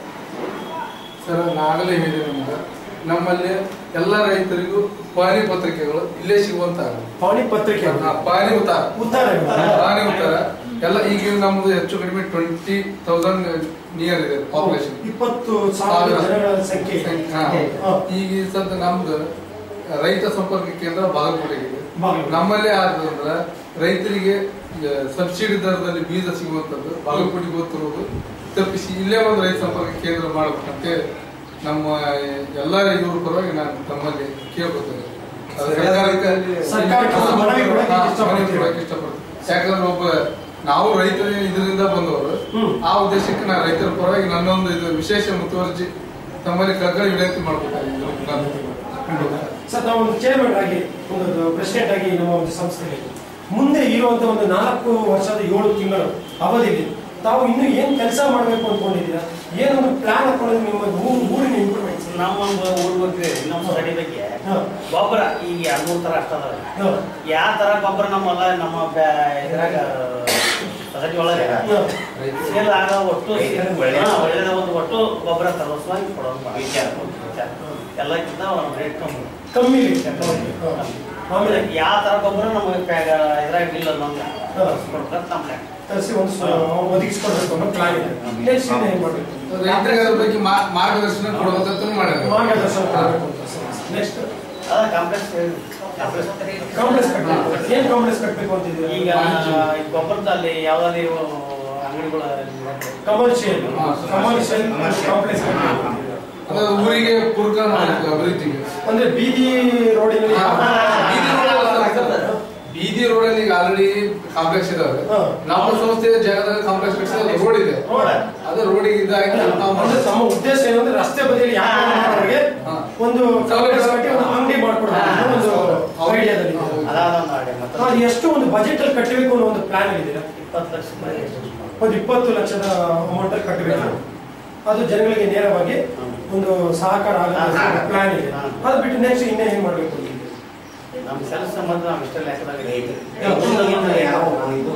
ಸರ್ ನಾಗಲೇ ಹೇಳಿದೆ ನಿಮ್ಗೆ ನಮ್ಮಲ್ಲಿ ಎಲ್ಲ ರೈತರಿಗೂ ಪಾನಿ ಪತ್ರಿಕೆಗಳು ಇಲ್ಲೇ ಸಿಗುವಂತ ಪಾಣಿ ಪತ್ರಿಕೆ ಪಾನಿ ಉತ್ತಾರ ಉತ್ತರ ಪಾನಿ ಉತ್ತಾರ ಎಲ್ಲ ಈಗ ನಮ್ದು ಹೆಚ್ಚು ಕಡಿಮೆ ಟ್ವೆಂಟಿ ತೌಸಂಡ್ ನಿಯರ್ ಇದೆ ಪಾಪ್ಯುಲೇಷನ್ ಇಪ್ಪತ್ತು ಸಾವಿರ ಜನಗಳ ಸಂಖ್ಯೆ ಹಾ. ಹಾ. ಈಗ ಈ ಸದ್ಯ ನಮ್ದು ರೈತ ಸಂಪರ್ಕ ಕೇಂದ್ರ ಬಾಗಲಕೋಟೆಗೆ ಇದೆ ಬಾಗಲಕೋಟೆ. ನಮ್ಮಲ್ಲೇ ಆದ್ರಿಂದ ರೈತರಿಗೆ ಸಬ್ಸಿಡಿ ದರದಲ್ಲಿ ಬೀಜ ಸಿಗುವಂತದ್ದು ಬಾಗಲಕೋಟೆಗೆ ಗೊತ್ತಿರೋದು ತಪ್ಪಿಸಿ ಇಲ್ಲೇ ಒಂದು ರೈತ ಸಂಪರ್ಕ ಕೇಂದ್ರ ಮಾಡ್ಬೇಕಂತೇಳಿ ನಮ್ಮ ಎಲ್ಲ ಇವ್ರ ಪರವಾಗಿ ನಾನು ತಮ್ಮಲ್ಲಿ ಕೇಳ್ಕೊತೇನೆ ಅದು ಸರ್ಕಾರಕ್ಕೆ ಸರ್ಕಾರಕ್ಕೆ ಒಂದು ಮನವಿ ಕೊಡಕ್ಕೆ ಹಾ, ಇಷ್ಟಪಡ್ತೀನಿ. ಮನವಿ ಕೊಡಕ್ಕೆ ಇಷ್ಟಪಡ್ತೀನಿ ಯಾಕಂದ್ರೆ ಒಬ್ಬ ನಾವು ರೈತರ ಇದರಿಂದ ಬಂದವರು ಹ್ಮ್. ಆ ಉದ್ದೇಶಕ್ಕೆ ನಾನು ರೈತರ ಪರವಾಗಿ ನನ್ನೊಂದು ಇದು ವಿಶೇಷ ಮುತುವರ್ಜಿ ತಮ್ಮಲ್ಲಿ ಕಗ್ಗಳಿ ವಿನಂತಿ ಮಾಡ್ಬೇಕಾಗಿದೆ ಸರ್ ನಾವು ಒಂದು ಚೇರ್ಮನ್ ಆಗಿ ಒಂದು ಪ್ರೆಸಿಡೆಂಟ್ ಆಗಿ ನಮ್ಮ ಒಂದು ಸಂಸ್ಥೆಗೆ ಮುಂದೆ ಇರುವಂತ ಒಂದು ನಾಲ್ಕು ವರ್ಷದ ಏಳು ತಿಂಗಳು ಅವಧಿಗೆ ತಾವು ಇನ್ನು ಏನ್ ಕೆಲಸ ಮಾಡಬೇಕು ಅನ್ಕೊಂಡಿದ್ದೀರಾ ಏನೊಂದು ಪ್ಲಾನ್ ಹಾಕೊಂಡಿದ್ರೆ ನಿಮ್ಮ ಊರು ಊರಿನ ಇಂಪ್ರೂವ್ಮೆಂಟ್ಸ್ ನಮ್ಮ ಒಂದು ಊರ್ ಬಗ್ಗೆ ನಮ್ಮ ಸ್ಟಡಿ ಬಗ್ಗೆ ಹಾ. ಗೊಬ್ಬರ ಈಗ ಎರಡ್ ಮೂರ್ ತರ ಅಷ್ಟ ಅದಾವ ಹಾ. ಯಾವ ತರ ಗೊಬ್ಬರ ನಮ್ಮಲ್ಲ ನಮ್ಮ ಬ್ಯಾ- ಇದ್ರಾಗ ಸೊಸೈಟಿ ಒಳಗೆ ಸೇಲ್ ಆಗ ಒಟ್ಟು ರೈತರಿಗೆ ಒಳ್ಳೆಯ- ಹಾ, ಒಳ್ಳೆದ ಒಂದು ಒಟ್ಟು ಗೊಬ್ಬರ ತಲುಪಿಸುವಾಗಿ ಕೊಡೋದು ಮಾಡಿ. ವಿಚಾರ ವಿಚಾರ. ಎಲ್ಲಕ್ಕಿಂತ ಒಂದು ರೇಟ್ ಕಮ್ಮಿ ಕಮ್ಮಿ ಇದೆ. ಹಾ. ಆಮೇಲೆ ಯಾವ ತರ ಗೊಬ್ಬರ ನಮ್ಮ ಇದ್ರಾಗ ಇಲ್ಲ ನಮ್ಗೆ ಹಾ. ಕೊಡ್ಬೇಕಂತ ನಮ್ಮ plan. ತರಿಸಿ ಒಂದು ಸ- ಒದಗಿಸ್ಕೊಡ್ಬೇಕು ಅನ್ನೋ ಪ್ಲಾನ್ ಇದೆ ನೆಕ್ಸ್ಟ್ ಇನ್ನು ಏನ್ ಮಾಡಬೇಕು ರೈತರಿಗೆ ಅದ್ರ ಬಗ್ಗೆ ಮಾ- ಮಾರ್ಗದರ್ಶನ ಕೊಡ್ಬೇಕಂತ ಮಾಡ್ಯಾರ ಮಾರ್ಗದರ್ಶನ ಕೊಡಬೇಕು ಅಂತ ನೆಕ್ಸ್ಟ್ ಅದ ಕಾಂಪ್ಲೆಕ್ಸ್ ಕಾಂಪ್ಲೆಕ್ಸ್ ಕಾಂಪ್ಲೆಕ್ಸ್ ಕಟ್ಟಬೇಕು ಏನ್ ಕಾಂಪ್ಲೆಕ್ಸ್ ಕಟ್ಟಬೇಕು ಅಂತಿದ್ದೀರಾ ಈಗ ಈ ಗೊಬ್ಬರದಲ್ಲಿ ಯಾವ್ದಾದ್ರು ಇವು ಅಂಗಡಿಗಳು ಕಮರ್ಷಿಯಲ್ ಹಾ. ಕಮರ್ಷಿಯಲ್ ಕಾಂಪ್ಲೆಕ್ಸ್ ಕಟ್ಟಬೇಕು ಅಂತಿದ್ದೀರಾ? ಅದು ಊರಿಗೆ ಪೂರಕ ಮಾಡ್ಬೇಕು ಅಭಿವೃದ್ಧಿಗೆ ಅಂದ್ರೆ ಬೀದಿ ರೋಡಿನಲ್ಲಿ ಹಾ. ಬೀದಿ ರೋಡ್ ಅಲ್ಲ ಸರ್. ಬೀದಿ ರೋಡಲ್ಲಿ ಈಗ ಆಲ್ರೆಡಿ ಕಾಂಪ್ಲೆಕ್ಸ್ ಇದಾವೆ ಹಾ. ನಮ್ಮ ಸಂಸ್ಥೆಯ ಜಾಗದಾಗ ಕಾಂಪ್ಲೆಕ್ಸ್ ಕಟ್ಟಿಸಿದ ರೋಡ್ ಇದೆ ರೋಡ್. ಅದು ರೋಡಿಗೆ ಇದಾಗಿ ನಾವು ಅಂದ್ರೆ ತಮ್ಮ ಉದ್ದೇಶ ಏನಂದ್ರೆ ರಸ್ತೆ ಬದಿಯಲ್ಲಿ ಯಾಕೆ ಹಾ. ಒಂದು ಕಾಂಪ್ಲೆಕ್ಸ್ ಕಟ್ಟಿ ಒಂದು ಅಂಗಡಿ ಮಾಡ್ಕೊಡ್ಬೇಕು ಅನ್ನೋ ಒಂದು ಐಡಿಯಾದಲ್ಲಿ ಇದೆ. ಅದಾದೊಂದು ಮಾಡಿ ಮತ್ತೆ ಅದು ಎಷ್ಟು ಒಂದು ಬಜೆಟ್ ಅಲ್ಲಿ ಕಟ್ಟಬೇಕು ಅನ್ನೋ ಒಂದು ಪ್ಲಾನ್ ಇದೆಯಾ ಇಪ್ಪತ್ತು ಲಕ್ಷ ರೂಪಾಯಿ ಒಂದು ಇಪ್ಪತ್ತು ಲಕ್ಷದ ಅಮೌಂಟ್ ಅಲ್ಲಿ ಕಟ್ಟಬೇಕು ಅದು ಜನಗಳಿಗೆ ನೇರವಾಗಿ ಒಂದು ಸಹಕಾರ ಆಗುತ್ತೆ ಪ್ಲಾನ್ ಇದೆ ಅದು ಬಿಟ್ಟು ನೆಕ್ಸ್ಟ್ ಇನ್ನೇ ಏನ್ ಮಾಡ್ಬೇಕು ಅಂತ ಇದೆ? ನಮ್ಮ ಕೆಲಸ ಸಂಬಂಧ ನಾವು ಇಷ್ಟ ಲೆಕ್ಕದಾಗ ರೈತರಿಗೆ ಯಾವ ಇದು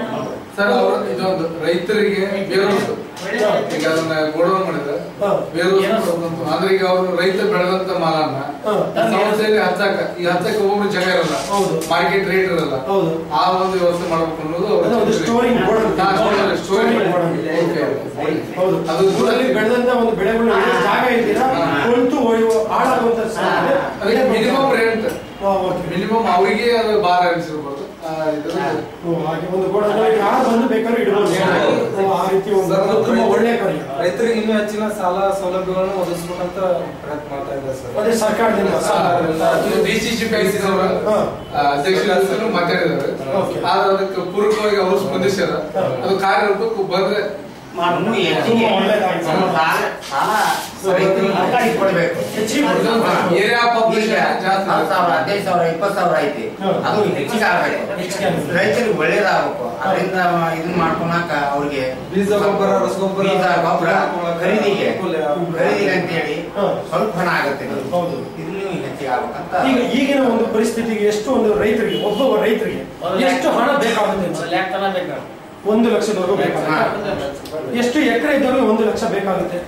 ಸರ್ ಅವರು ಇದೊಂದು ರೈತರಿಗೆ ಬೇರೋದು ಈಗ ಅದನ್ನ ಗೋಡೌನ್ ಮಾಡಿದ್ರೆ ಹಾ. ಬೇರೋದು ಅಂದ್ರೆ ಈಗ ಅವರು ರೈತ ಬೆಳೆದಂತ ಮಾಲನ್ನ ಹಾ. ಸಂಸ್ಥೆಯಲ್ಲಿ ಹಚ್ಚಾಕ ಈ ಹಚ್ಚಕ ಒಬ್ಬರು ಜಾಗ ಇರಲ್ಲ ಹೌದು. ಮಾರ್ಕೆಟ್ ರೇಟ್ ಇರಲ್ಲ ಹೌದು ಆ ಒಂದು ವ್ಯವಸ್ಥೆ ಮಾಡ್ಬೇಕು ಅನ್ನೋದು ಅವ್ರ ಅದು ಒಂದು ಚಿಂತನೆ. storing godown. ಹಾ, storing, storing ಗೋಡೌನ್. ಓಕೆ. ಹೌದು ಅದು ಊರಲ್ಲಿ ಬೆಳೆದಂತ ಒಂದು ಬೆಳೆಗಳು ಜಾಗ ಇದ್ದೀರಾ ಹಾ. ಕೊಳ್ತು ಒಯ್ಯುವ ಹಾಳಾಗುವಂತ ಸಾಧ್ಯತೆ ಅದಕ್ಕೆ ಮಿನಿಮಮ್ ರೇಟ್ ಹಾ, ಓಕೆ. ಮಿನಿಮಮ್ ಅವರಿಗೆ ಅದು ಭಾರ ಅನಿಸಿರ್ಬೋದು ಆ, ಇದು ಓ, ಹಾಗೆ ಒಂದು ಗೋಡೌನಲ್ಲಿ ಯಾರು ಬಂದು ಬೇಕಾದ್ರೂ ಇಡ್ಬೋದು ಓ, ಆ ರೀತಿ ಒಂದು ಸರ್, ಮತ್ತು ತುಂಬಾ ಒಳ್ಳೆಯ ಕಾರ್ಯ ರೈತರಿಗೆ ಇನ್ನೂ ಹೆಚ್ಚಿನ ಸಾಲ ಸೌಲಭ್ಯಗಳನ್ನು ಒದಗಿಸ್ಬೇಕಂತ ಪ್ರಯತ್ನ ಮಾಡ್ತಾ ಇದ್ದಾರೆ ಸರ್ ಅದೇ ಸರ್ಕಾರದಿಂದ ಇದು ಡಿಸಿಸಿ ಬ್ಯಾಂಕಿನವರ ಹಾ. ಅಧ್ಯಕ್ಷರು ಮಾತಾಡಿದ್ದಾರೆ ಓಕೆ. ಆದ್ರೆ ಅದಕ್ಕೆ ಪೂರಕವಾಗಿ ಅವರು ಸ್ಪಂದಿಸ್ಯಾರ ಅದು ಕಾರ್ಯರೂಪಕ್ಕೆ ಬಂದ್ರೆ ಇನ್ನೂ ಹೆಚ್ಚಿಗೆ ತುಂಬಾ ಒಳ್ಳೆದಾಗಿದೆ. ಸಾಲ ಸಾಲ ರೈತರಿಗೆ ಅವಕಾಶ ಕೊಡ್ಬೇಕು ಹೆಚ್ಚಿಗೆ ಹಾ. ಏರಿಯಾ population ಈಗ ಜಾಸ್ತಿ ಹತ್ತು ಸಾವಿರ ಹದಿನೈದು ಸಾವಿರ ಇಪ್ಪತ್ತು ಸಾವಿರ ಐತಿ ಹಾ. ಅದು ಹೆಚ್ಚಿಗೆ ಆಗ್ಬೇಕು ಹೆಚ್ಚಿಗೆ ಆಗ್ಬೇಕು. ರೈತರಿಗೆ ಒಳ್ಳೇದಾಗಬೇಕು ಅದರಿಂದ ಇದನ್ನ ಮಾಡ್ಕೊಳಕ ಅವ್ರಿಗೆ ಬೀಜ ಗೊಬ್ಬರ, ರಸಗೊಬ್ಬರ, ಬೀಜ ಗೊಬ್ಬರ ಖರೀದಿಗೆ ಅನುಕೂಲ. ಖರೀದಿಗೆ ಅಂತೇಳಿ ಹಾ. ಸ್ವಲ್ಪ ಹಣ ಆಗುತ್ತೆ ಹೌದು. ಇದನ್ನು ಹೆಚ್ಚಿಗೆ ಆಗ್ಬೇಕಂತ ಈಗ ಈಗಿನ ಒಂದು ಪರಿಸ್ಥಿತಿಗೆ ಎಷ್ಟು ಒಂದು ರೈತರಿಗೆ ಒಬ್ಬೊಬ್ಬ ರೈತರಿಗೆ ಎಷ್ಟು ಹಣ ಬೇಕಾಗುತ್ತೆ ಅನ್ಸುತ್ತೆ? ಲ್ಯಾಕ್ ತನ ಬೇಕು ಒಂದು ಲಕ್ಷದವರೆಗೂ ಬೇಕಾಗುತ್ತೆ ಎಷ್ಟು ಎಕರೆ ಇದ್ದವ್ರಿಗೆ ಒಂದು ಲಕ್ಷ ಬೇಕಾಗುತ್ತೆ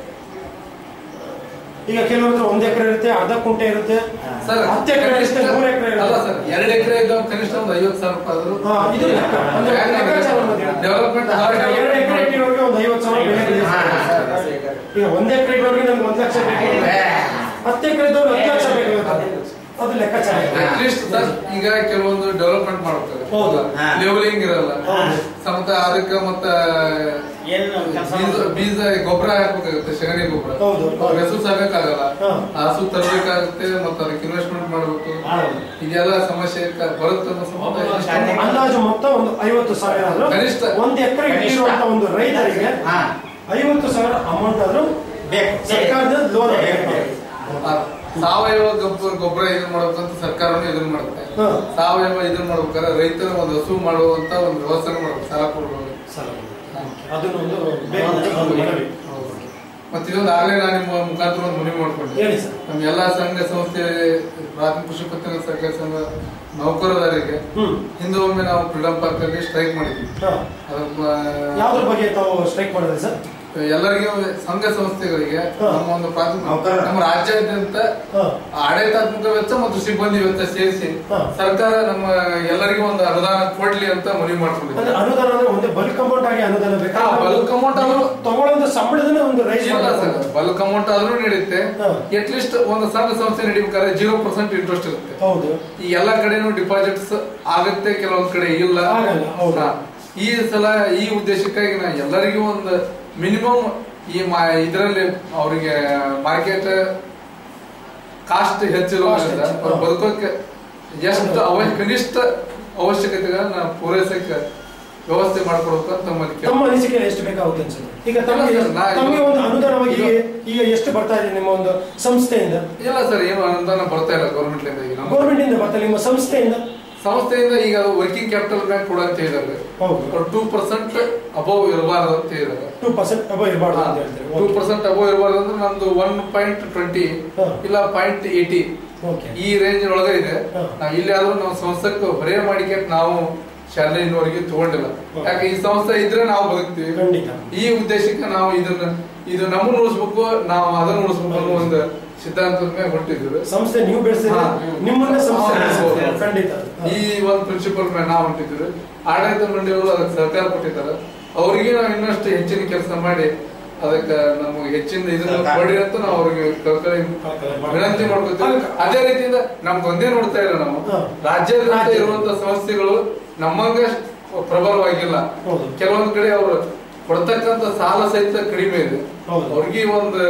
ಈಗ ಕೆಲವ್ರ ಹತ್ರ ಒಂದ್ ಎಕರೆ ಇರುತ್ತೆ ಅರ್ಧ ಕುಂಟೆ ಇರುತ್ತೆ ಸರ್ ಹತ್ತು ಎಕರೆ ಇರುತ್ತೆ ಮೂರು ಎಕರೆ ಅಲ್ಲ ಇರುತ್ತೆ ಸರ್ ಎರಡು ಎಕರೆ ಇದ್ದವ್ ಕನಿಷ್ಠ ಒಂದು ಐವತ್ತು ಸಾವಿರ ರೂಪಾಯಿ ಆದ್ರೂ ಹಾ, ಇದು ಲೆಕ್ಕ. ಅಂದ್ರೆ ಲೆಕ್ಕಾಚಾರ ಅನ್ನೋದು ಏನು? ಡೆವಲಪ್ಮೆಂಟ್ ಈಗ ಎರಡು ಎಕರೆ ಇಟ್ಟಿರೋರಿಗೆ ಒಂದು ಐವತ್ತು ಸಾವಿರ ಬೆಲೆ ಇದೆ. ಹಾ. ಈಗ ಒಂದ್ ಎಕರೆ ಇದ್ದವ್ರಿಗೆ ನಮ್ಗೆ ಒಂದ್ ಲಕ್ಷ ಬೇಕು ಹತ್ತು ಎಕರೆ ಇದ್ದವ್ರಿಗೆ ಹತ್ತು ಲಕ್ಷ ಬೇಕು ಅದು ಲೆಕ್ಕಾಚಾರ ಇದೆ. ಅಟ್ಲೀಸ್ಟ್ ಸರ್ ಈಗ ಕೆಲವೊಂದು ಡೆವಲಪ್ಮೆಂಟ್ ಮಾಡ್ತಾರೆ ಹೌದು. ಹಾ. ಲೆವೆಲಿಂಗ್ ಇರಲ್ಲ ಹೌದು. ಸಮತ ಅದಕ್ಕೆ ಮತ್ತ ಏನು ಕೆಲಸ ಬೀಜ ಬೀಜ ಗೊಬ್ಬರ ಹಾಕ್ಬೇಕಾಗುತ್ತೆ ಸಗಣಿ ಗೊಬ್ಬರ ಹೌದು. ಅವ್ರ ಹೆಸರು ಸಾಕಾಗಲ್ಲ ಹಾ. ಹಸು ತರಬೇಕಾಗುತ್ತೆ ಮತ್ತೆ ಅದಕ್ಕೆ ಇನ್ವೆಸ್ಟ್ಮೆಂಟ್ ಮಾಡಬೇಕು ಹೌದು. ಇದೆಲ್ಲ ಸಮಸ್ಯೆ ಕ- ಬರುತ್ತೆ ಅನ್ನೋ ಸಂಬಂಧ ಇಷ್ಟು ಅಂದಾಜು ಮೊತ್ತ ಒಂದು ಐವತ್ತು ಸಾವಿರ ಆದ್ರೂ ಕನಿಷ್ಠ. ಒಂದ್ ಎಕರೆ ಕನಿಷ್ಠ. ಇಟ್ಟಿರುವಂತ ಒಂದು ರೈತರಿಗೆ ಹಾ ಐವತ್ತು ಸಾವಿರ ಅಮೌಂಟ್ ಆದ್ರೂ ಬೇಕು ಸರ್ಕಾರದ ಲೋನ್ ಬೇಕು ಆ ಸಾವಯವ ಗೊಬ್ಬರ ಗೊಬ್ಬರ ಇದನ್ನ ಮಾಡ್ಬೇಕಂತ ಸರ್ಕಾರನು ಇದನ್ನ ಮಾಡುತ್ತೆ ಹಾ. ಸಾವಯವ ಇದನ್ನ ಮಾಡ್ಬೇಕಾದ್ರೆ ರೈತರ ಒಂದು ಹಸು ಮಾಡುವಂತ ಒಂದು ವ್ಯವಸ್ಥೆ ಮಾಡ್ಬೇಕು ಸಾಲ ಕೊಡ್ಬೋದು ಅದನ್ನೊಂದು ಬೇಕು ಅಂತ ಒಂದು ಮನವಿ. ಮತ್ತೆ ಇದೊಂದು ಆಗ್ಲೇ ನಾನು ನಿಮ್ಮ ಮುಖಾಂತರ ಒಂದು ಮನವಿ ಮಾಡ್ಕೊಂಡೆ ಹೇಳಿ ಸರ್ ನಮ್ಮ ಎಲ್ಲಾ ಸಂಘ ಸಂಸ್ಥೆ ಪ್ರಾಥಮಿಕ ಕೃಷಿ ಪತ್ತಿನ ಸಹಕಾರ ಸಂಘ ನೌಕರರಿಗೆ ಹ್ಮ್ ಹಿಂದೆ ಒಮ್ಮೆ ನಾವು ಫ್ರೀಡಂ ಪಾರ್ಕ್ ಅಲ್ಲಿ ಸ್ಟ್ರೈಕ್ ಮಾಡಿದ್ವಿ ಹಾ. ಅದಕ್ಕೆ ಯಾವ್ದ್ರ ಬಗ್ಗೆ ತಾವು ಸ್ಟ್ರೈಕ್ ಮಾಡಿದ್ರಿ ಸರ್ ಎಲ್ಲರಿಗೂ ಸಂಘ ಸಂಸ್ಥೆಗಳಿಗೆ ಹಾ. ನಮ್ಮ ಒಂದು ಪ್ರಾಥಮಿಕ ನೌಕರ. ನಮ್ಮ ರಾಜ್ಯಾದ್ಯಂತ ಹಾ. ಆಡಳಿತಾತ್ಮಕ ವೆಚ್ಚ ಮತ್ತು ಸಿಬ್ಬಂದಿ ವೆಚ್ಚ ಸೇರಿಸಿ ಹಾ. ಸರ್ಕಾರ ನಮ್ಮ ಎಲ್ಲರಿಗೂ ಒಂದು ಅನುದಾನ ಕೊಡ್ಲಿ ಅಂತ ಮನವಿ ಅಂದ್ರೆ ಮಾಡ್ಕೊಂಡಿದ್ದೆ ಅನುದಾನ ಅಂದ್ರೆ ಒಂದೇ ಬಲ್ಕ್ ಅಮೌಂಟ್ ಆಗಿ ಅನುದಾನ ಬೇಕಾ ಹಾ, bulk amount ಆದ್ರೂ- ತಗೊಳ್ಳೋದು ಸಂಬಳದನ್ನ ಒಂದು ರೈಸ್ ಇಲ್ಲ ಸರ್ ಬಲ್ಕ್ ಅಮೌಂಟ್ ಆದ್ರೂ ನಡೆಯುತ್ತೆ ಹಾ. ಅಟ್ ಲೀಸ್ಟ್ ಒಂದು ಸಣ್ಣ ಸಂಸ್ಥೆ ನಡಿಬೇಕಾದ್ರೆ ಜೀರೋ ಪರ್ಸೆಂಟ್ ಇಂಟ್ರೆಸ್ಟ್ ಇರುತ್ತೆ ಹೌದು ಈ ಎಲ್ಲಾ ಕಡೆನೂ ಡಿಪಾಸಿಟ್ಸ್ ಆಗುತ್ತೆ ಕೆಲವೊಂದ್ ಕಡೆ ಇಲ್ಲ ಆಗಲ್ಲ, ಹೌದು. ಹಾ. ಈ ಸಲ ಈ ಉದ್ದೇಶಕ್ಕಾಗಿ ನಾ ಎಲ್ಲರಿಗೂ ಒಂದು ಮಿನಿಮಮ್ ಈ ಮಾ ಇದರಲ್ಲಿ ಅವರಿಗೆ ಮಾರ್ಕೆಟ್ ಕಾಸ್ಟ್ ಹೆಚ್ಚಿರೋದ್ರಿಂದ Cost ಹೆಚ್ಚು, ಅವ್ರು ಹಾ. ಬದುಕೋಕೆ ಎಷ್ಟು ಅವ ಕನಿಷ್ಠ ಅವಶ್ಯಕತೆಗಳನ್ನ ಪೂರೈಸಕ್ಕೆ ವ್ಯವಸ್ಥೆ ಮಾಡ್ಕೊಡ್ಬೇಕು ಅಂತ ತಮ್ಮಲ್ಲಿ ಕೇಳ್ತೀನಿ. ತಮ್ಮ ಅನಿಸಿಕೆ ಎಷ್ಟು ಬೇಕಾಗುತ್ತೆ ಅನ್ಸುತ್ತೆ ಈಗ ತಮಗೆ ಇಲ್ಲ ಸರ್, ನಾ- ತಮಗೆ ಒಂದು ಅನುದಾನವಾಗಿ ಈಗ ಈಗ ಎಷ್ಟು ಬರ್ತಾ ಇದೆ ನಿಮ್ಮ ಒಂದು ಸಂಸ್ಥೆಯಿಂದ ಇಲ್ಲ ಸರ್ ಏನು ಅನುದಾನ ಬರ್ತಾ ಇಲ್ಲ ಗೌರ್ಮೆಂಟ್ ಈಗ ನಮ್ಮ ಗೌರ್ಮೆಂಟ್ ಇಂದ ಬರ್ತಾ ನಿಮ್ಮ ಸಂಸ್ಥೆಯಿಂದ ಸಂಸ್ಥೆಯಿಂದ ಈಗ ಅದು ವರ್ಕಿಂಗ್ ಕ್ಯಾಪಿಟಲ್ ಬ್ಯಾಂಕ್ ಕೊಡ ಅಂತ ಹೇಳಿದ್ದಾರೆ ಹೌದು ಟೂ ಪರ್ಸೆಂಟ್ ಅಬೌವ್ ಇರಬಾರ್ದು ಅಂತ ಹೇಳಿದ್ದಾರೆ ಟೂ ಪರ್ಸೆಂಟ್ ಅಬೋ ಇರಬಾರ್ದು ಅಂತ ಹೇಳ್ತಾರೆ ಟೂ ಪರ್ಸೆಂಟ್ ಅಬೋ ಇರಬಾರ್ದು ಅಂದ್ರೆ ನಮ್ದು ಒನ್ ಪಾಯಿಂಟ್ ಟ್ವೆಂಟಿ ಹಾ. ಇಲ್ಲ ಪಾಯಿಂಟ್ ಏಯ್ಟಿ ಓಕೆ ಈ ರೇಂಜ್ ಒಳಗೆ ಇದೆ ಹಾ. ನಾವು ಇಲ್ಲಿ ಆದ್ರೂ ನಾವು ಸಂಸ್ಥೆಗೆ ಹೊರೆ ಮಾಡಿಕೆ ನಾವು ಶಾಲೆ ಇನ್ನೋರಿಗೆ ತಗೊಂಡಿಲ್ಲ ಹಾ. ಯಾಕೆ ಈ ಸಂಸ್ಥೆ ಇದ್ರೆ ನಾವು ಬದುಕ್ತೀವಿ ಖಂಡಿತ ಈ ಉದ್ದೇಶಕ್ಕೆ ನಾವು ಇದನ್ನ ಇದು ನಮ್ಮನ್ನು ಉಳಿಸ್ಬೇಕು ನಾವು ಅದನ್ನು ಉಳಿಸ್ಬೇಕು ಅನ್ನೋ ಒಂದು ಸಿದ್ಧಾಂತದ ಮೇಲೆ ಹೊರಟಿದ್ದೀವಿ ಸಂಸ್ಥೆ ನೀವು ಬೆಳೆಸಿದ್ರೆ ಹಾ. ನಿಮ್ಮನ್ನ ಸಂಸ್ಥೆ ಹಾ, ಬೆಳೆಸುತ್ತೆ. ಹೌದು. ಖಂಡಿತ ಈ ಒಂದು ಪ್ರಿನ್ಸಿಪಲ್ ಮೇಲೆ ನಾವು ಹೊಂಟಿದ್ದೀವಿ ಆಡಳಿತ ಮಂಡಳಿಯವರು ಅದಕ್ಕೆ ಸಹಕಾರ ಕೊಟ್ಟಿದ್ದಾರೆ ಅವರಿಗೆ ನಾವು ಇನ್ನಷ್ಟು ಹೆಚ್ಚಿನ ಕೆಲಸ ಮಾಡಿ ಅದಕ್ಕೆ ನಮಗೆ ಹೆಚ್ಚಿನ ಇದನ್ನ ಸಹಕಾರ. ಕೊಡಿ ಅಂತ ನಾವು ಅವ್ರಿಗೆ ಕಳ್ಕಳಿ ವಿನಂತಿ ಮಾಡ್ಕೊತೀವಿ ಅದೇ ರೀತಿಯಿಂದ ನಮ್ಗೆ ಒಂದೇ ನೋಡ್ತಾ ಇಲ್ಲ ನಾವು ಹಾ. ರಾಜ್ಯಾದ್ಯಂತ ರಾಜ್ಯ. ಇರುವಂತ ಸಂಸ್ಥೆಗಳು ನಮ್ಮಂಗ ಪ್ರಬಲವಾಗಿಲ್ಲ ಹೌದು. ಕೆಲವೊಂದು ಕಡೆ ಅವರು ಕೊಡ್ತಕ್ಕಂತ ಸಾಲ ಸಹಿತ ಕಡಿಮೆ ಇದೆ ಹೌದು. ಅವ್ರಿಗೆ ಒಂದು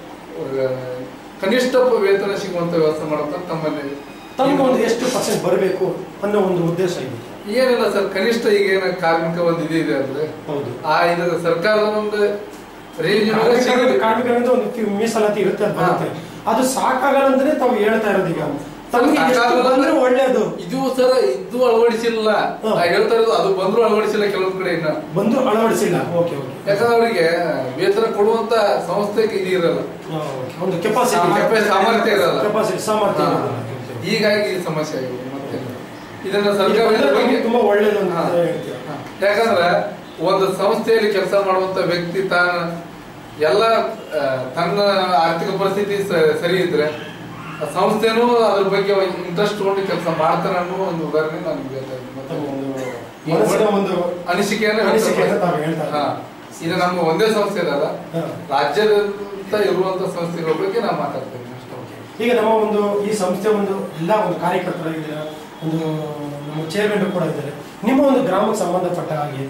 ಆ, ಕನಿಷ್ಠ ವೇತನ ಸಿಗುವಂತ ವ್ಯವಸ್ಥೆ ಮಾಡ್ಬೇಕಂತ ತಮ್ಮಲ್ಲಿ ತಮ್ಗೆ ಒಂದು ಎಷ್ಟು ಪರ್ಸೆಂಟ್ ಬರಬೇಕು ಅನ್ನೋ ಒಂದು ಉದ್ದೇಶ ಇದೆ ಏನಿಲ್ಲ ಸರ್ ಕನಿಷ್ಠ ಈಗ ಏನ ಕಾರ್ಮಿಕ ಒಂದು ಇದು ಇದೆ ಅಂದ್ರೆ ಹೌದು ಆ ಇದು ಸರ್ಕಾರದ ಒಂದು ರೇಂಜ್ ಕಾರ್ಮಿಕರ- ಕಾರ್ಮಿಕರಿಂದ ಒಂದು ಫಿ- ಮೀಸಲಾತಿ ಇರುತ್ತೆ ಅಂತ ಬರುತ್ತೆ ಅದು ಸಾಕಾಗಲ್ಲ ಅಂದ್ರೆ ತಾವು ಹೇಳ್ತಾ ಇರೋದು ಈಗ ತಮಗೆ ಎಷ್ಟು ಸಾಕಾಗಲ್ಲ ಬಂದ್ರೆ ಒಳ್ಳೇದು ಇದು ಸರ್ ಇದು ಅಳವಡಿಸಿಲ್ಲ ಹಾ. ನಾ ಹೇಳ್ತಾ ಇರೋದು ಅದು ಬಂದ್ರು ಅಳವಡಿಸಿಲ್ಲ ಕೆಲವೊಂದ್ ಕಡೆ ಇನ್ನ ಬಂದು ಅಳವಡಿಸಿಲ್ಲ ಓಕೆ ಓಕೆ ಯಾಕಂದ್ರೆ ಅವರಿಗೆ ವೇತನ ಕೊಡುವಂತ ಸಂಸ್ಥೆಗೆ ಇದು ಇರಲ್ಲ ಒಂದು ಕೆಪಾಸಿಟಿ ಕೆಪಾಸಿಟಿ ಸಾಮರ್ಥ್ಯ ಇರಲ್ಲ. ಕೆಪಾಸಿಟಿ ಸಾಮರ್ಥ್ಯ ಹಾ. ಇರಲ್ಲ. ಹೀಗಾಗಿ ಈ ಸಮಸ್ಯೆ ಆಗಿದೆ ಮತ್ತೆ ಇದನ್ನ ಇದು ಸರ್ಕಾರ ಬಂದ್ರೆ ಇದ್ರ ಬಗ್ಗೆ ನಮ್ಗೆ ತುಂಬಾ ಒಳ್ಳೇದು ಅಂತ ಹಾ. ಹೇಳ್ತೀರಾ ಹಾ. ಯಾಕಂದ್ರೆ ಒಂದು ಸಂಸ್ಥೆಯಲ್ಲಿ ಕೆಲಸ ಮಾಡುವಂತ ವ್ಯಕ್ತಿ ತಾನ ಎಲ್ಲ ಆ, ತನ್ನ ಆರ್ಥಿಕ ಪರಿಸ್ಥಿತಿ ಸ- ಸರಿ ಇದ್ರೆ ಆ ಸಂಸ್ಥೆನೂ ಅದ್ರ ಬಗ್ಗೆ ಇಂಟ್ರೆಸ್ಟ್ ತಗೊಂಡು ಕೆಲಸ ಮಾಡ್ತಾನೆ ಅನ್ನೋ ಒಂದು ಉದಾಹರಣೆ ನಾನು ನಿಮ್ಗೆ ಹೇಳ್ತಾ ಇದ್ದೀನಿ. ಮತ್ತೆ ತಮ್ಮ ಒಂದು ಮನಸ್ಸಿನ ಒಂದು ಅನಿಸಿಕೆಯನ್ನು ಅನಿಸಿಕೆಯನ್ನು ತಾವು ಹೇಳ್ತಾ ಹಾ. ಇದು ನಮ್ಮ ಒಂದೇ ಸಂಸ್ಥೆ ಅಲ್ಲ ಹಾ. ರಾಜ್ಯದಂತ ಇರುವಂತ ಸಂಸ್ಥೆಗಳ ಬಗ್ಗೆ ನಾವು ಮಾತಾಡ್ತೇವೆ ಅಷ್ಟೇ. ಈಗ ನಮ್ಮ ಒಂದು ಈ ಸಂಸ್ಥೆ ಒಂದು ಎಲ್ಲ ಒಂದು ಕಾರ್ಯಕರ್ತರಾಗಿದ್ದಾರೆ ಒಂದು ನಮ್ಮ ಚೇರ್ಮನ್ ಕೂಡ ಇದ್ದಾರೆ ನಿಮ್ಮ ಒಂದು ಗ್ರಾಮಕ್ಕೆ ಸಂಬಂಧಪಟ್ಟ ಹಾಗೆ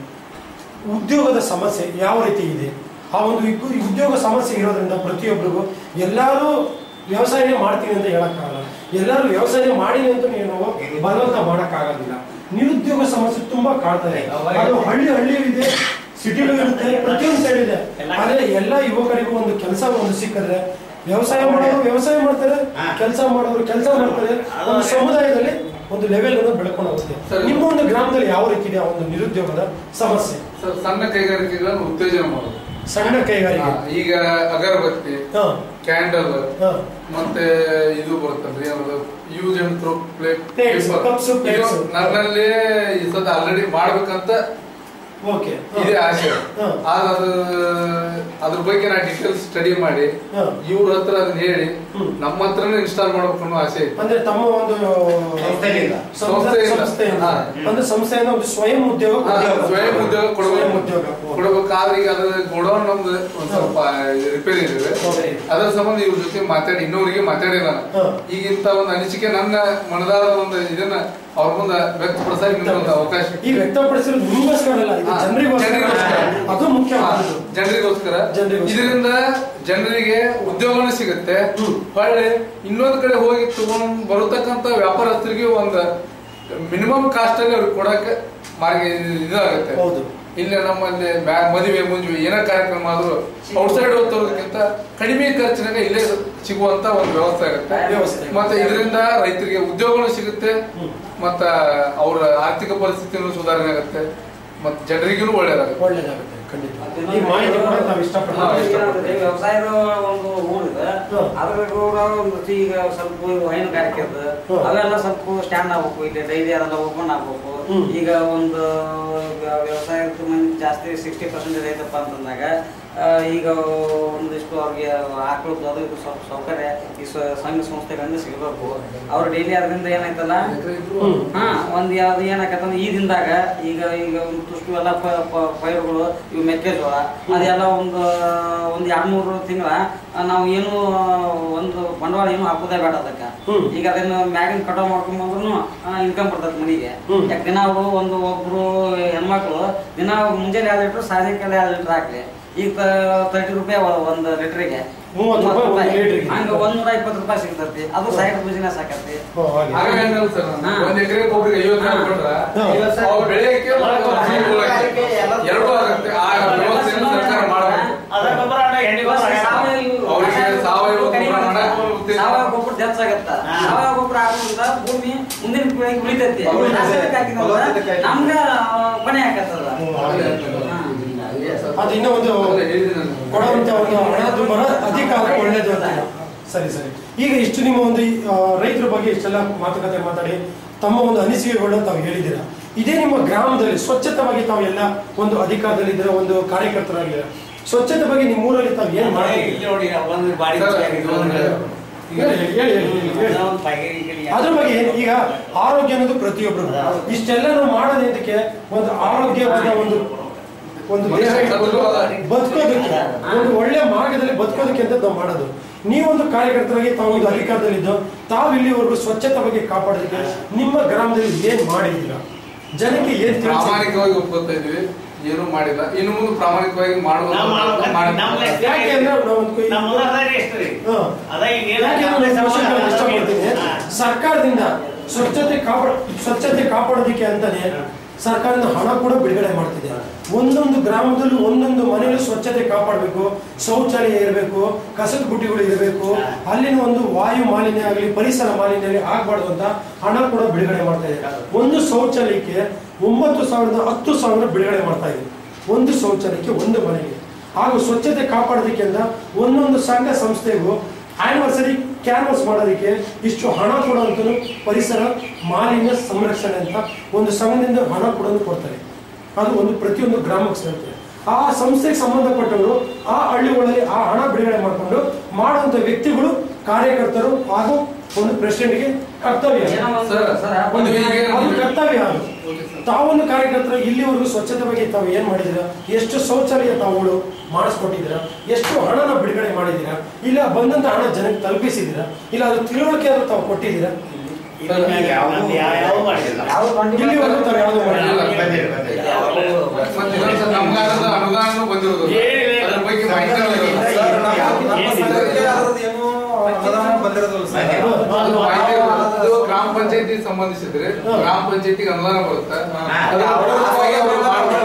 ಉದ್ಯೋಗದ ಸಮಸ್ಯೆ ಯಾವ ರೀತಿ ಇದೆ ಆ ಒಂದು ಇಗ್- ಈ ಉದ್ಯೋಗ ಸಮಸ್ಯೆ ಇರೋದ್ರಿಂದ ಪ್ರತಿಯೊಬ್ಬರಿಗೂ ಎಲ್ಲರೂ ವ್ಯವಸಾಯನೇ ಮಾಡ್ತೀನಿ ಅಂತ ಹೇಳಕ್ಕಾಗಲ್ಲ ಎಲ್ಲರೂ ವ್ಯವಸಾಯ ಮಾಡಿ ಅಂತ ನೀವು ಬಲವಂತ ಮಾಡೋಕ್ಕಾಗೋದಿಲ್ಲ ನಿರುದ್ಯೋಗ ಸಮಸ್ಯೆ ತುಂಬಾ ಕಾಡ್ತದೆ ಅದು ಹಳ್ಳಿ ಹಳ್ಳಿ ಇದೆ ಸಿಟಿಲೂ ಇರುತ್ತೆ ಪ್ರತಿಯೊಂದು ಸೈಡ್ ಇದೆ ಆದ್ರೆ ಎಲ್ಲ ಯುವಕರಿಗೂ ಒಂದು ಕೆಲಸ ಒಂದು ಸಿಕ್ಕಿದ್ರೆ ವ್ಯವಸಾಯ ಮಾಡೋರು ವ್ಯವಸಾಯ ಮಾಡ್ತಾರೆ ಕೆಲಸ ಮಾಡೋರು ಕೆಲಸ ಮಾಡ್ತಾರೆ ಒಂದು ಸಮುದಾಯದಲ್ಲಿ ಒಂದು ಲೆವೆಲ್ ಅನ್ನು ಬೆಳ್ಕೊಂಡು ಹೋಗುತ್ತೆ ಸರಿ. ನಿಮ್ಮ ಒಂದು ಗ್ರಾಮದಲ್ಲಿ ಯಾವ ರೀತಿ ಇದೆ ಆ ಒಂದು ನಿರುದ್ಯೋಗದ ಸಮಸ್ಯೆ ಸರ್ ಸಣ್ಣ ಕೈಗಾರಿಕೆಗಳನ್ನು ಉತ್ತೇಜನ ಮಾಡೋದು ಸಣ್ಣ ಕೈಗಾರಿಕೆ ಹಾ, ಈಗ ಅಗರಬತ್ತಿ ಹಾ ಕ್ಯಾಂಡಲ್ ಹಾ ಮತ್ತೆ ಇದು ಬರುತ್ತಲ್ರಿ ಯಾವ್ದು use and throw plate Plates, cups, plates. ನನ್ನಲ್ಲಿ ಈ ಸದ ಆಲ್ರೆಡಿ ಮಾಡ್ಬೇಕಂತ ಓಕೆ ಇದೆ ಆಸೆ ಹಾ. ಆದ್ರೆ ಅದು ಅದ್ರ ಬಗ್ಗೆ ನಾ ಡೀಟೇಲ್ಸ್ ಸ್ಟಡಿ ಮಾಡಿ ಹಾ. ಇವ್ರ ಹತ್ರ ಅದನ್ನ ಹೇಳಿ ಹ್ಮ್. ನಮ್ಮ ಹತ್ರನೇ ಇನ್ಸ್ಟಾಲ್ ಮಾಡ್ಬೇಕು ಅನ್ನೋ ಆಸೆ ಐತಿ ಅಂದ್ರೆ ತಮ್ಮ ಒಂದು ಸಂಸ್ಥೆಯಿಂದ. ಸಂಸ್ಥೆ- ಸಂಸ್ಥೆಯಿಂದ. ಸಂಸ್ಥೆಯಿಂದ ಹಾ. ಅಂದ್ರೆ ಸಂಸ್ಥೆಯಿಂದ ಒಂದು ಸ್ವಯಂ ಉದ್ಯೋಗ ಹಾ, ಕೊಡ್ಬೇಕು. ಸ್ವಯಂ ಉದ್ಯೋಗ ಕೊಡ್ಬೇಕು. ಸ್ವಯಂ ಉದ್ಯೋಗ ಕೊಡ್ಬೇಕಾದ್ರೆ ಈಗ ಅದ್ರ ಗೋಡೌನ್ ನಮ್ದು ಒಂದ್ ಸ್ವಲ್ಪ ರಿಪೇರಿ ಇದೆ Okay. ಅದರ ಸಂಬಂಧ ಇವ್ರ ಜೊತೆ ಮಾತಾಡಿ ಇನ್ನೊರಿಗೆ ಮಾತಾಡಿಲ್ಲ ನಾನು. ಹಾ. ಈಗಿಂತ ಒಂದು ಅನಿಸಿಕೆ ನನ್ನ ಮನದಾಳದ ಒಂದು ಇದನ್ನ ಅವ್ರ ಮುಂದೆ ವ್ಯಕ್ತಪಡಿಸಕ್ಕೆ ನಿಮ್ಗೆ ಒಂದು ಅವಕಾಶ ಈ ವ್ಯಕ್ತಪಡಿಸಿರೋದು ನಿಮಗೋಸ್ಕರ ಅಲ್ಲ ಇದು ಹಾ, ಜನರಿಗೋಸ್ಕರ ಜನರಿಗೋಸ್ಕರ. ಅದು ಮುಖ್ಯವಾದದ್ದು ಜನರಿಗೋಸ್ಕರ ಜನರಿಗೋಸ್ಕರ. ಇದರಿಂದ ಜನರಿಗೆ ಉದ್ಯೋಗನೂ ಸಿಗುತ್ತೆ ಹ್ಮ್. ಹೊಳ್ಳಿ ಇನ್ನೊಂದ್ ಕಡೆ ಹೋಗಿ ತಗೊಂಡ್ ಬರತಕ್ಕಂತ ವ್ಯಾಪಾರಸ್ಥರಿಗೆ ಒಂದು ಮಿನಿಮಮ್ ಕಾಸ್ಟ್ ಅಲ್ಲಿ ಅವ್ರಿಗೆ ಕೊಡಕ್ಕೆ ಮಾರ್ಗ ಇದಾಗುತ್ತೆ ಹೌದು ಇಲ್ಲಿ ನಮ್ಮಲ್ಲಿ ಮ್ಯಾ- ಮದುವೆ ಮುಂಜುವೆ ಏನೋ ಕಾರ್ಯಕ್ರಮ ಆದ್ರೂ ಔಟ್ಸೈಡ್ ಹೋಗ್ತೋದಕ್ಕಿಂತ ಕಡಿಮೆ ಖರ್ಚಿನಾಗ ಇಲ್ಲೇ ಸಿಗುವಂತ ಒಂದು ವ್ಯವಸ್ಥೆ ಆಗುತ್ತೆ ವ್ಯವಸ್ಥೆ. ಮತ್ತೆ ಇದರಿಂದ ರೈತರಿಗೆ ಉದ್ಯೋಗನೂ ಸಿಗುತ್ತೆ ಹ್ಮ್. ಮತ್ತ ಅವ್ರ ಆರ್ಥಿಕ ಪರಿಸ್ಥಿತಿನೂ ಸುಧಾರಣೆ ಆಗುತ್ತೆ ಮತ್ತೆ ಜನರಿಗೂ ಒಳ್ಳೇದಾಗುತ್ತೆ ಒಳ್ಳೇದಾಗುತ್ತೆ ಖಂಡಿತ ಈ ಮಾಹಿತಿ ಕೂಡ ತಾವು ಹಾ, ಇಷ್ಟಪಡ್ತಾರೆ ಇಷ್ಟಪಡ್ತೀನಿ. ವ್ಯವಸಾಯದ ಒಂದು ಊರಿದೆ ಹ್ಮ್. ಅದ್ರ ಕೂಡ ಒಂದು ಈಗ ಸ್ವಲ್ಪ ಹೈನುಗಾರಿಕೆ ಅದ ಹ್ಮ್. ಅವೆಲ್ಲ ಸ್ವಲ್ಪ ಸ್ಟ್ಯಾಂಡ್ ಆಗ್ಬೇಕು ಇಲ್ಲಿ ಡೈರಿ ಅದೆಲ್ಲ ಓಪನ್ ಆಗ್ಬೇಕು ಹ್ಮ್. ಈಗ ಒಂದು ವ್ಯ- ವ್ಯವಸಾಯದ ಮಂದಿ ಜಾಸ್ತಿ ಸಿಕ್ಸ್ಟಿ ಪರ್ಸೆಂಟೇಜ್ ಐತಪ್ಪ ಅಂತಂದಾಗ ಆ, ಈಗ ಒಂದಿಷ್ಟು ಅವ್ರಿಗೆ ಆಕಳದ್ದು ಅದು ಇದು ಸ್ವಲ್ಪ ಸೌಕರ್ಯ ಈ ಸ- ಸಂಘ ಸಂಸ್ಥೆಗಳಿಂದ ಸಿಗಬೇಕು ಅವ್ರು ಡೈಲಿ ಅದರಿಂದ ಏನಾಯ್ತಲ್ಲ ಹ್ಮ್. ಹಾ ಒಂದ್ ಯಾವ್ದು ಏನಾಕತ್ತಂದ್ರೆ ಈ ದಿನದಾಗ ಈಗ ಈಗ ಒಂದಿಷ್ಟು ಎಲ್ಲ ಪ- ಪ- ಪೈರುಗಳು ಇವು ಮೆಕ್ಕೆಜೋಳ ಅದೆಲ್ಲ ಒಂದು ಒಂದ್ ಎರಡ್ ಮೂರು ತಿಂಗಳ ನಾವು ಏನು ಒಂದು ಬಂಡವಾಳ ಏನು ಹಾಕೋದೇ ಬೇಡ ಅದಕ್ಕೆ ಹ್ಮ್. ಈಗ ಅದನ್ನ ಮ್ಯಾಗಿನ ಕಟಾವ್ ಮಾಡ್ಕೊಂಬಂದ್ರು ಇನ್ಕಮ್ ಬರ್ತದೆ ಮನಿಗೆ ಹ್ಮ್. ಯಾಕೆ ದಿನ ಅವರು ಒಂದು ಒಬ್ರು ಹೆಣ್ಮಕ್ಳು ದಿನ ಮುಂಜಾನೆ ಎರಡು ಲೀಟ್ರ್ ಸಾಯಂಕಾಲ ಎರಡು ಲೀಟ್ರ್ ಹಾಕ್ಲಿ ಈಗ ತರ್ಟಿ ರೂಪಾಯಿ ಒಂದು ಲೀಟ್ರಿಗೆ ಮೂವತ್ತು ರೂಪಾಯಿ ಒಂದು ಲೀಟ್ರಿಗೆ. ಹಂಗ ಒಂದೂರ ಇಪ್ಪತ್ತು ರೂಪಾಯಿ ಸಿಗ್ತೈತಿ ಅದು ಸೈಡ್ ಬಿಸಿನೆಸ್ ಆಕತಿ ಓ, ಹಾಗೆ. ಹಾಗೆ ಹಂಗಲ್ಲ ಸರ್ ನಾನು. ಹಾ. ಒಂದ್ ಎಕರೆ ಒಬ್ರಿಗೆ ಐವತ್ತು ಸಾವಿರ ಕೊಟ್ರೆ ಹಾ. ಅವ್ರು ಬೆಳೆಯಕ್ಕೆ ಮತ್ತು ಜೀವ ಉಳಕ್ಕೆ ಎರಡೂ ಆಗುತ್ತೆ ಆ ವ್ಯವಸ್ಥೆಯನ್ನು ಸರ್ಕಾರ ಮಾಡಬೇಕು ಅದ ಗೊಬ್ಬರ ಅಣ್ಣ, ಎಣ್ಣೆ ಗೊಬ್ಬರ ಅಣ್ಣ. ಅವ್ರಿಗೆ ಸಾವಯವ ಗೊಬ್ಬರ ಮಾಡಕ್ಕೆ ಉತ್ತೇಜನ. ಸಾವಯವ ಗೊಬ್ಬರ ಜಾಸ್ತಿ ಆಗತ್ತ ಹಾ. ಸಾವಯವ ಗೊಬ್ಬರ ಹಾಕೋದ್ರಿಂದ ಭೂಮಿ ಮುಂದಿನ ಪೀಳಿಗೆ ಉಳಿತೈತಿ ಉಳಿತೈತಿ. ರಾಸಾಯನಿಕ ಹಾಕಿದ್ರೆ ಫಲವತ್ತತೆ ನಮ್ಗ ಕೊನೆ ಆಕತ್ತದ ಹ್ಮ್, ಹಾಗೆ ಹಾಗೆ. ಆಗ್ತದೆ. ಅದು ಇನ್ನೂ ಒಂದು ಅದೇ ಹೇಳಿದ್ದೀನಿ ನಾನು. ಕೊಡುವಂತ ಒಂದು ಹಣದ್ದು ಬರ ಅಧಿಕ ಆದ್ರೆ ಒಳ್ಳೇದು ಅಂತ ಸರಿ ಸರಿ ಈಗ ಇಷ್ಟು ನಿಮ್ಮ ಒಂದು ಈ, ಆ, ರೈತರ ಬಗ್ಗೆ ಇಷ್ಟೆಲ್ಲ ಮಾತುಕತೆ ಮಾತಾಡಿ ತಮ್ಮ ಒಂದು ಅನಿಸಿಕೆಗಳನ್ನ ತಾವು ಹೇಳಿದ್ದೀರಾ ಇದೇ ನಿಮ್ಮ ಗ್ರಾಮದಲ್ಲಿ ಸ್ವಚ್ಛತೆ ಬಗ್ಗೆ ತಾವು ಎಲ್ಲ ಒಂದು ಅಧಿಕಾರದಲ್ಲಿದ್ದೀರಾ ಒಂದು ಕಾರ್ಯಕರ್ತರಾಗಿದ್ದೀರಾ ಸ್ವಚ್ಛತೆ ಬಗ್ಗೆ ನಿಮ್ಮ ಊರಲ್ಲಿ ತಾವು ಏನ್ ಇಲ್ಲಿ ಮಾಡ್ತೀರಿ ನೋಡಿ ಒಂದು ಬಾಡಿ ಸರ್, ಚೆನ್ನಾಗಿದೆ, ಇದು ಒಂದು- ಒಂದು- ಹೇಳಿ, ಹೇಳಿ, ಹೇಳಿ, ಹೇಳಿ, ಹೇಳಿ. ಒಂದು ಬಗೆ ಈ ಕಡೆ ಅದ್ರ ಬಗ್ಗೆ ಏನು ಈಗ ಆರೋಗ್ಯ ಅನ್ನೋದು ಪ್ರತಿಯೊಬ್ಬರು ಇಷ್ಟೆಲ್ಲ ನಾವು ಮಾಡೋದಕ್ಕೆ ಒಂದು ಆರೋಗ್ಯವಾದ ಒಂದು ಒಂದು ದೇಹ ಬದುಕೋದಕ್ಕೆ ಒಂದು ಒಳ್ಳೆ ಮಾರ್ಗದಲ್ಲಿ ಬದುಕೋದಕ್ಕೆ ಅಂತ ನಾವು ಮಾಡೋದು ನೀವೊಂದು ಕಾರ್ಯಕರ್ತರಾಗಿ ತಾವು ಒಂದು ಅಧಿಕಾರದಲ್ಲಿದ್ದು ತಾವು ಇಲ್ಲಿವರೆಗೂ ಸ್ವಚ್ಛತೆ ಬಗ್ಗೆ ಕಾಪಾಡೋದಕ್ಕೆ ನಿಮ್ಮ ಗ್ರಾಮದಲ್ಲಿ ಏನ್ ಮಾಡಿದ್ದೀರಾ ಜನಕ್ಕೆ ಏನ್ ತಿಳಿಸಿ ಪ್ರಾಮಾಣಿಕವಾಗಿ ಒಪ್ಕೊತಾ ಇದ್ವಿ ಏನೂ ಮಾಡಿಲ್ಲ ಇನ್ನು ಮುಂದೆ ಪ್ರಾಮಾಣಿಕವಾಗಿ ಮಾಡುವ ನಾವು ಮಾಡ್ಬೇಕು. ನಮ್ಮ ಲೆಕ್ಕ ಯಾಕೆ ಅಂದ್ರೆ ನಾವು ಒಂದು ಕೈ- ನಮ್ಮ ಊರಾಗ ಎಷ್ಟ್ರಿ? ಹಾ. ಅದ ಈಗ ಏನ್ ಯಾಕೆ ನಾನು ಈ ವಿಷಯ ಹೇಳಕ್ ಇಷ್ಟಪಡ್ತೀನಿ ಹಾ. ಸರ್ಕಾರದಿಂದ ಸ್ವಚ್ಛತೆ ಕಾಪಾಡ ಸ್ವಚ್ಛತೆ ಕಾಪಾಡೋದಕ್ಕೆ ಅಂತಾನೆ ಸರ್ಕಾರದಿಂದ ಹಣ ಕೂಡ ಬಿಡುಗಡೆ ಮಾಡ್ತಿದೆ ಒಂದೊಂದು ಗ್ರಾಮದಲ್ಲೂ ಒಂದೊಂದು ಮನೆಯಲ್ಲೂ ಸ್ವಚ್ಛತೆ ಕಾಪಾಡಬೇಕು ಶೌಚಾಲಯ ಇರಬೇಕು ಕಸದ ಬುಟ್ಟಿಗಳು ಇರಬೇಕು ಅಲ್ಲಿನ ಒಂದು ವಾಯು ಮಾಲಿನ್ಯ ಆಗಲಿ ಪರಿಸರ ಮಾಲಿನ್ಯ ಆಗಲಿ ಆಗ್ಬಾರ್ದು ಅಂತ ಹಣ ಕೂಡ ಬಿಡುಗಡೆ ಮಾಡ್ತಾ ಇದೆ ಒಂದು ಶೌಚಾಲಯಕ್ಕೆ ಒಂಬತ್ತು ಸಾವಿರದ ಹತ್ತು ಸಾವಿರ ಬಿಡುಗಡೆ ಮಾಡ್ತಾ ಇದೆ ಒಂದು ಶೌಚಾಲಯಕ್ಕೆ ಒಂದು ಮನೆಗೆ ಹಾಗೂ ಸ್ವಚ್ಛತೆ ಕಾಪಾಡೋದಕ್ಕೆ ಅಂತ ಒಂದೊಂದು ಸಂಘ ಸಂಸ್ಥೆಗೂ ಆನಿವರ್ಸರಿ ಕ್ಯಾನ್ವಸ್ ಮಾಡೋದಕ್ಕೆ ಇಷ್ಟು ಹಣ ಕೊಡುವಂತನು ಪರಿಸರ ಮಾಲಿನ್ಯ ಸಂರಕ್ಷಣೆ ಅಂತ ಒಂದು ಸಂಘದಿಂದ ಹಣ ಕೊಡೋದು ಕೊಡ್ತಾರೆ ಅದು ಒಂದು ಪ್ರತಿಯೊಂದು ಗ್ರಾಮಕ್ಕೆ ಸೇರುತ್ತೆ ಆ ಸಂಸ್ಥೆಗೆ ಸಂಬಂಧಪಟ್ಟವರು ಆ ಹಳ್ಳಿಗಳಲ್ಲಿ ಆ ಹಣ ಬಿಡುಗಡೆ ಮಾಡಿಕೊಂಡು ಮಾಡುವಂಥ ವ್ಯಕ್ತಿಗಳು ಕಾರ್ಯಕರ್ತರು ಹಾಗೂ ಒಂದು ಪ್ರೆಸಿಡೆಂಟ್ಗೆ ಕರ್ತವ್ಯ ಏನೋ ಒಂದು ಸರ್, ಸರ್ ಒಂದು ಒಂದು ಈಗ ಏನು- ಅದು ಕರ್ತವ್ಯ ಅದು ಓಕೆ ಸರ್. ತಾವೊಂದು ಕಾರ್ಯಕರ್ತರು ಇಲ್ಲಿವರೆಗೂ ಸ್ವಚ್ಛತೆ ಬಗ್ಗೆ ತಾವು ಏನ್ ಮಾಡಿದ್ದೀರಾ ಎಷ್ಟು ಶೌಚಾಲಯ ತಾವುಗಳು ಮಾಡಿಸ್ಕೊಟ್ಟಿದ್ದೀರಾ ಎಷ್ಟು ಹಣನ ಬಿಡುಗಡೆ ಮಾಡಿದ್ದೀರಾ ಇಲ್ಲ ಬಂದಂತ ಹಣ ಜನಕ್ಕೆ ತಲುಪಿಸಿದ್ದೀರಾ ಇಲ್ಲ ಅದು ತಿಳುವಳಿಕೆ ಆದ್ರೂ ತಾವು ಕೊಟ್ಟಿದ್ದೀರಾ ಇದ್ರ ಮ್ಯಾಗ ನಮ್ದು ಯಾವ ಯಾವ ಮಾಡಿಲ್ಲ ಯಾವ ಬಂದಿಲ್ಲ. ಇಲ್ಲಿವರೆಗೂ ತಾವು ಯಾವ್ದು ಮಾಡಿಲ್ಲ ಬಂದಿಲ್ಲ, ಬಂದಿಲ್ಲ. ಮತ್ತೆ ಇನ್ನೊಂದು ಸರ್, ನಮ್ಗಾದ್ರೂ ಅನುದಾನನೂ ಬಂದಿರೋದು ಏನಿಲ್ಲ. ಅದ್ರ ಬಗ್ಗೆ ಮಾಹಿತಿನೂ ಇರೋದು. ಸರ್, ನಮ್ಮ- ನಮ್ಮ ಸಂಘಕ್ಕೆ ಅದ್ರದ್ದು ಏನೂ ಅನುದಾನ ಬಂದಿರೋದಿಲ್ಲ ಸರ್ ಅದು ಮಾಹಿತಿ ಇರೋದು. ಅದು ಗ್ರಾಮ ಪಂಚಾಯತಿ ಸಂಬಂಧಿಸಿದ್ರೆ ಗ್ರಾಮ ಪಂಚಾಯತಿಗೆ ಅನುದಾನ ಬರುತ್ತೆ ಅದು ಅವ್ರ ಪರವಾಗಿ ಅವ್ರು ಮಾಡ್ತಾರೆ.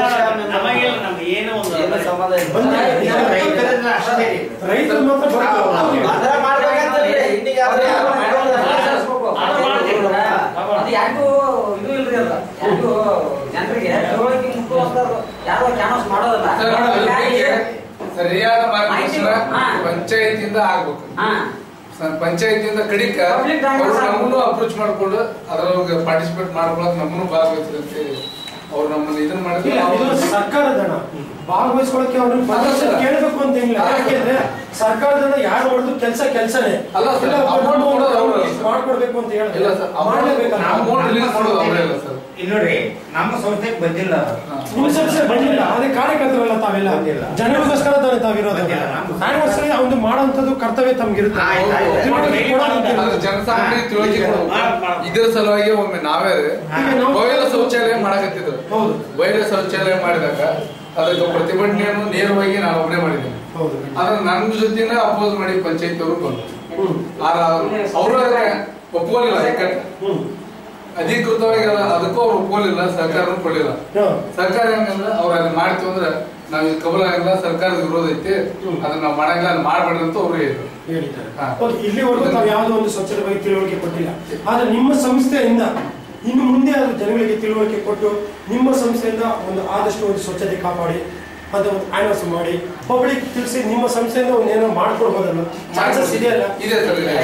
ನಮಗಿಲ್ಲ ನಮ್ಗೆ ಏನೋ ಒಂದು ಏನು ಸಂಬಂಧ ಇಲ್ಲ. ಬಂದಿಲ್ಲ. ಇದು ರೈತರನ್ನ ಅಷ್ಟೇ ರೈತರು ಮಾತ್ರ ಬರ್ತಾರೆ. ಅದರ ಮಾಡ್ಬೇಕಂತಲ್ರಿ, ಇನ್ನೀಗ ಅದನ್ನ ಯಾರು ಮಾಡೋದಿಲ್ಲ, ಆಚರಿಸ್ಬೇಕು. ಅದು ಮಾಡ್ತೀವಿ. ಅದು ಯಾರಿಗೂ ಇದು ಇಲ್ರಿ ಅದ ಯಾರಿಗೂ ಜನರಿಗೆ ತಿಳುವಳಿಕೆ ಮುಟ್ಟುವಂತದ್ದು ಯಾರು ಕ್ಯಾನ್ವಸ್ ಮಾಡೋದಿಲ್ಲ ಸರ್, ಅದ್ರ ಬಗ್ಗೆ ಸರಿಯಾದ ಮಾರ್ಗದರ್ಶನ ಹಾ. ಪಂಚಾಯತಿಯಿಂದ ಆಗ್ಬೇಕು ಹಾ ಸ- ಪಂಚಾಯತಿಯಿಂದ ಕಡಿಕ Public dialogue ಅವ್ರು ಆಗ್ಬೇಕು. ನಮ್ಮನ್ನು ಅಪ್ರೋಚ್ ಮಾಡ್ಕೊಂಡು ಅದ್ರೊಳಗೆ ಪಾರ್ಟಿಸಿಪೇಟ್ ಮಾಡ್ಕೊಳಕ್ ನಮ್ಮನ್ನು ಭಾಗವಹಿಸಿದಂತೆ ಅವ್ರು ನಮ್ಮನ್ನ ಇದನ್ನ ಮಾಡಿದ್ರೆ ಇಲ್ಲ ಇದು ನಾವು- ಸರ್ಕಾರದ ಹಣ ಭಾಗವಹಿಸ್ಕೊಳಕ್ಕೆ ಅವ್ರನ್ನ ಪರ್ಮಿಷನ್ ಕೇಳಬೇಕು ಅಂತ ಏನಿಲ್ಲ ಯಾಕೆಂದ್ರೆ ಸರ್ಕಾರದ ಹಣ ಯಾರು ಮಾಡಿದ್ರು ಕೆಲಸ ಕೆಲಸನೇ ಅಲ್ಲ ಸರ್, ಇಲ್ಲ, amount amount ಕೊಡೋದು ಅವ್ರು. ಇಷ್ಟು ಮಾಡ್ಕೊಡ್ಬೇಕು ಅಂತ ಇಲ್ಲ ಹೇಳಿದ್ರೆ ಸರ್ amount- ಮಾಡ್ಲೇಬೇಕಲ್ಲ amount release ಮಾಡೋದು ಅವರೇ ಅಲ್ಲ ಸರ್ ಇಲ್ಲಿ ನೋಡ್ರಿ ನಮ್ಮ ಸಂಸ್ಥೆಗೆ ಬಂದಿಲ್ಲ ಅದು. ಹಾ. ನಿಮ್ಮ ಸಂಸ್ಥೆ ಬಂದಿಲ್ಲ ಅದೇ ಕಾರ್ಯಕರ್ತರಲ್ಲ ತಾವೆಲ್ಲ ಬಂದಿಲ್ಲ. ಜನರಿಗೋಸ್ಕರ ತಾನೇ ತಾವಿರೋದು ಬಂದಿಲ್ಲ, ನಮ್ಮ ಸಂಸ್ಥೆ. ಅದಕ್ಕೋಸ್ಕರ ಒಂದು ಮಾಡೋಂಥದ್ದು ಕರ್ತವ್ಯ ತಮ್ಗಿರುತ್ತೆ ಆಯ್ತು, ಆಯ್ತು. ತಿಳುವಳಿಕೆ ಕೊಡೋದು ಅಂತ ಅದು ಜನಸಾಮಾನ್ಯರಿಗೆ ತಿಳುವಳಿಕೆ ಕೊಡ್ಬೇಕು. ಮಾಡ್- ಮಾಡ್- ಇದರ ಸಲುವಾಗಿ ಒಮ್ಮೆ ನಾವೇ ಹಾ. ಬಯಲು ಶೌಚಾಲಯ ಮಾಡಕತ್ತಿದ್ರು ಹೌದು ಬಯಲು ಶೌಚಾಲಯ ಮಾಡಿದಾಗ ಅದಕ್ಕೆ ಪ್ರತಿಭಟನೆಯನ್ನು ನೇರವಾಗಿ ನಾನು ಒಬ್ಬನೇ ಮಾಡಿದ್ದೇನೆ ಹೌದು ಆದ್ರೆ ನನ್ನ ಜೊತೆನೇ ಅಪೋಸ್ ಮಾಡಿ ಪಂಚಾಯತ್ ಅವರು ಬಂದ್ರು ಹ್ಮ್ ಆದ್ರೆ ಅವರು ಒಪ್ಕೊಳ್ಳಿಲ್ಲ ಯಾಕಂದ್ರೆ ಹ್ಮ್ ಅಧಿಕೃತವಾಗಿ ಅದ- ಅದಕ್ಕೂ ಅವ್ರು ಒಪ್ಕೊಳ್ಳಿಲ್ಲ ಸರ್ಕಾರನೂ ಕೊಡ್ಲಿಲ್ಲ ಹಾ. ಸರ್ಕಾರ ಹೆಂಗಂದ್ರೆ ಅವ್ರು ಅದನ್ನ ಮಾಡ್ತು ಅಂದ್ರೆ ನಾವ್ ಇದು ಕಬಲ ಆಗಿಲ್ಲ ಸರ್ಕಾರದ ವಿರೋಧ ಐತಿ ಹ್ಮ್. ಅದನ್ನ ನಾವ್ ಮಾಡಂಗಿಲ್ಲ ಅದ್ ಮಾಡ್ಬೇಡ್ರಿ ಅಂತ ಅವ್ರು ಹೇಳಿದ್ರು ಹೇಳಿದ್ದಾರೆ ಹಾ. ಓಕೆ, ಇಲ್ಲಿವರೆಗೂ ತಾವು ಯಾವುದೋ ಒಂದು ಸ್ವಚ್ಛತೆ ಬಗ್ಗೆ ತಿಳುವಳಿಕೆ ಕೊಟ್ಟಿಲ್ಲ ಆದ್ರೆ ನಿಮ್ಮ ಸಂಸ್ಥೆಯಿಂದ ಇನ್ನು ಮುಂದೆ ಅದು ಜನಗಳಿಗೆ ತಿಳುವಳಿಕೆ ಕೊಟ್ಟು ನಿಮ್ಮ ಸಂಸ್ಥೆಯಿಂದ ಒಂದು ಆದಷ್ಟು ಒಂದು ಸ್ವಚ್ಛತೆ ಕಾಪಾಡಿ ಅಂತ ಒಂದು ಆಯ್ವರ್ಸ್ ಮಾಡಿ ಪಬ್ಲಿಕ್ ತಿಳಿಸಿ ನಿಮ್ಮ ಸಂಸ್ಥೆಯಿಂದ ಒಂದು ಏನೋ ಮಾಡ್ಕೊಡ್ಬೋದಲ್ಲ ಚಾನ್ಸಸ್ ಇದೆಯಲ್ಲ ಇದೆ ಸರ್ ಇದೆ.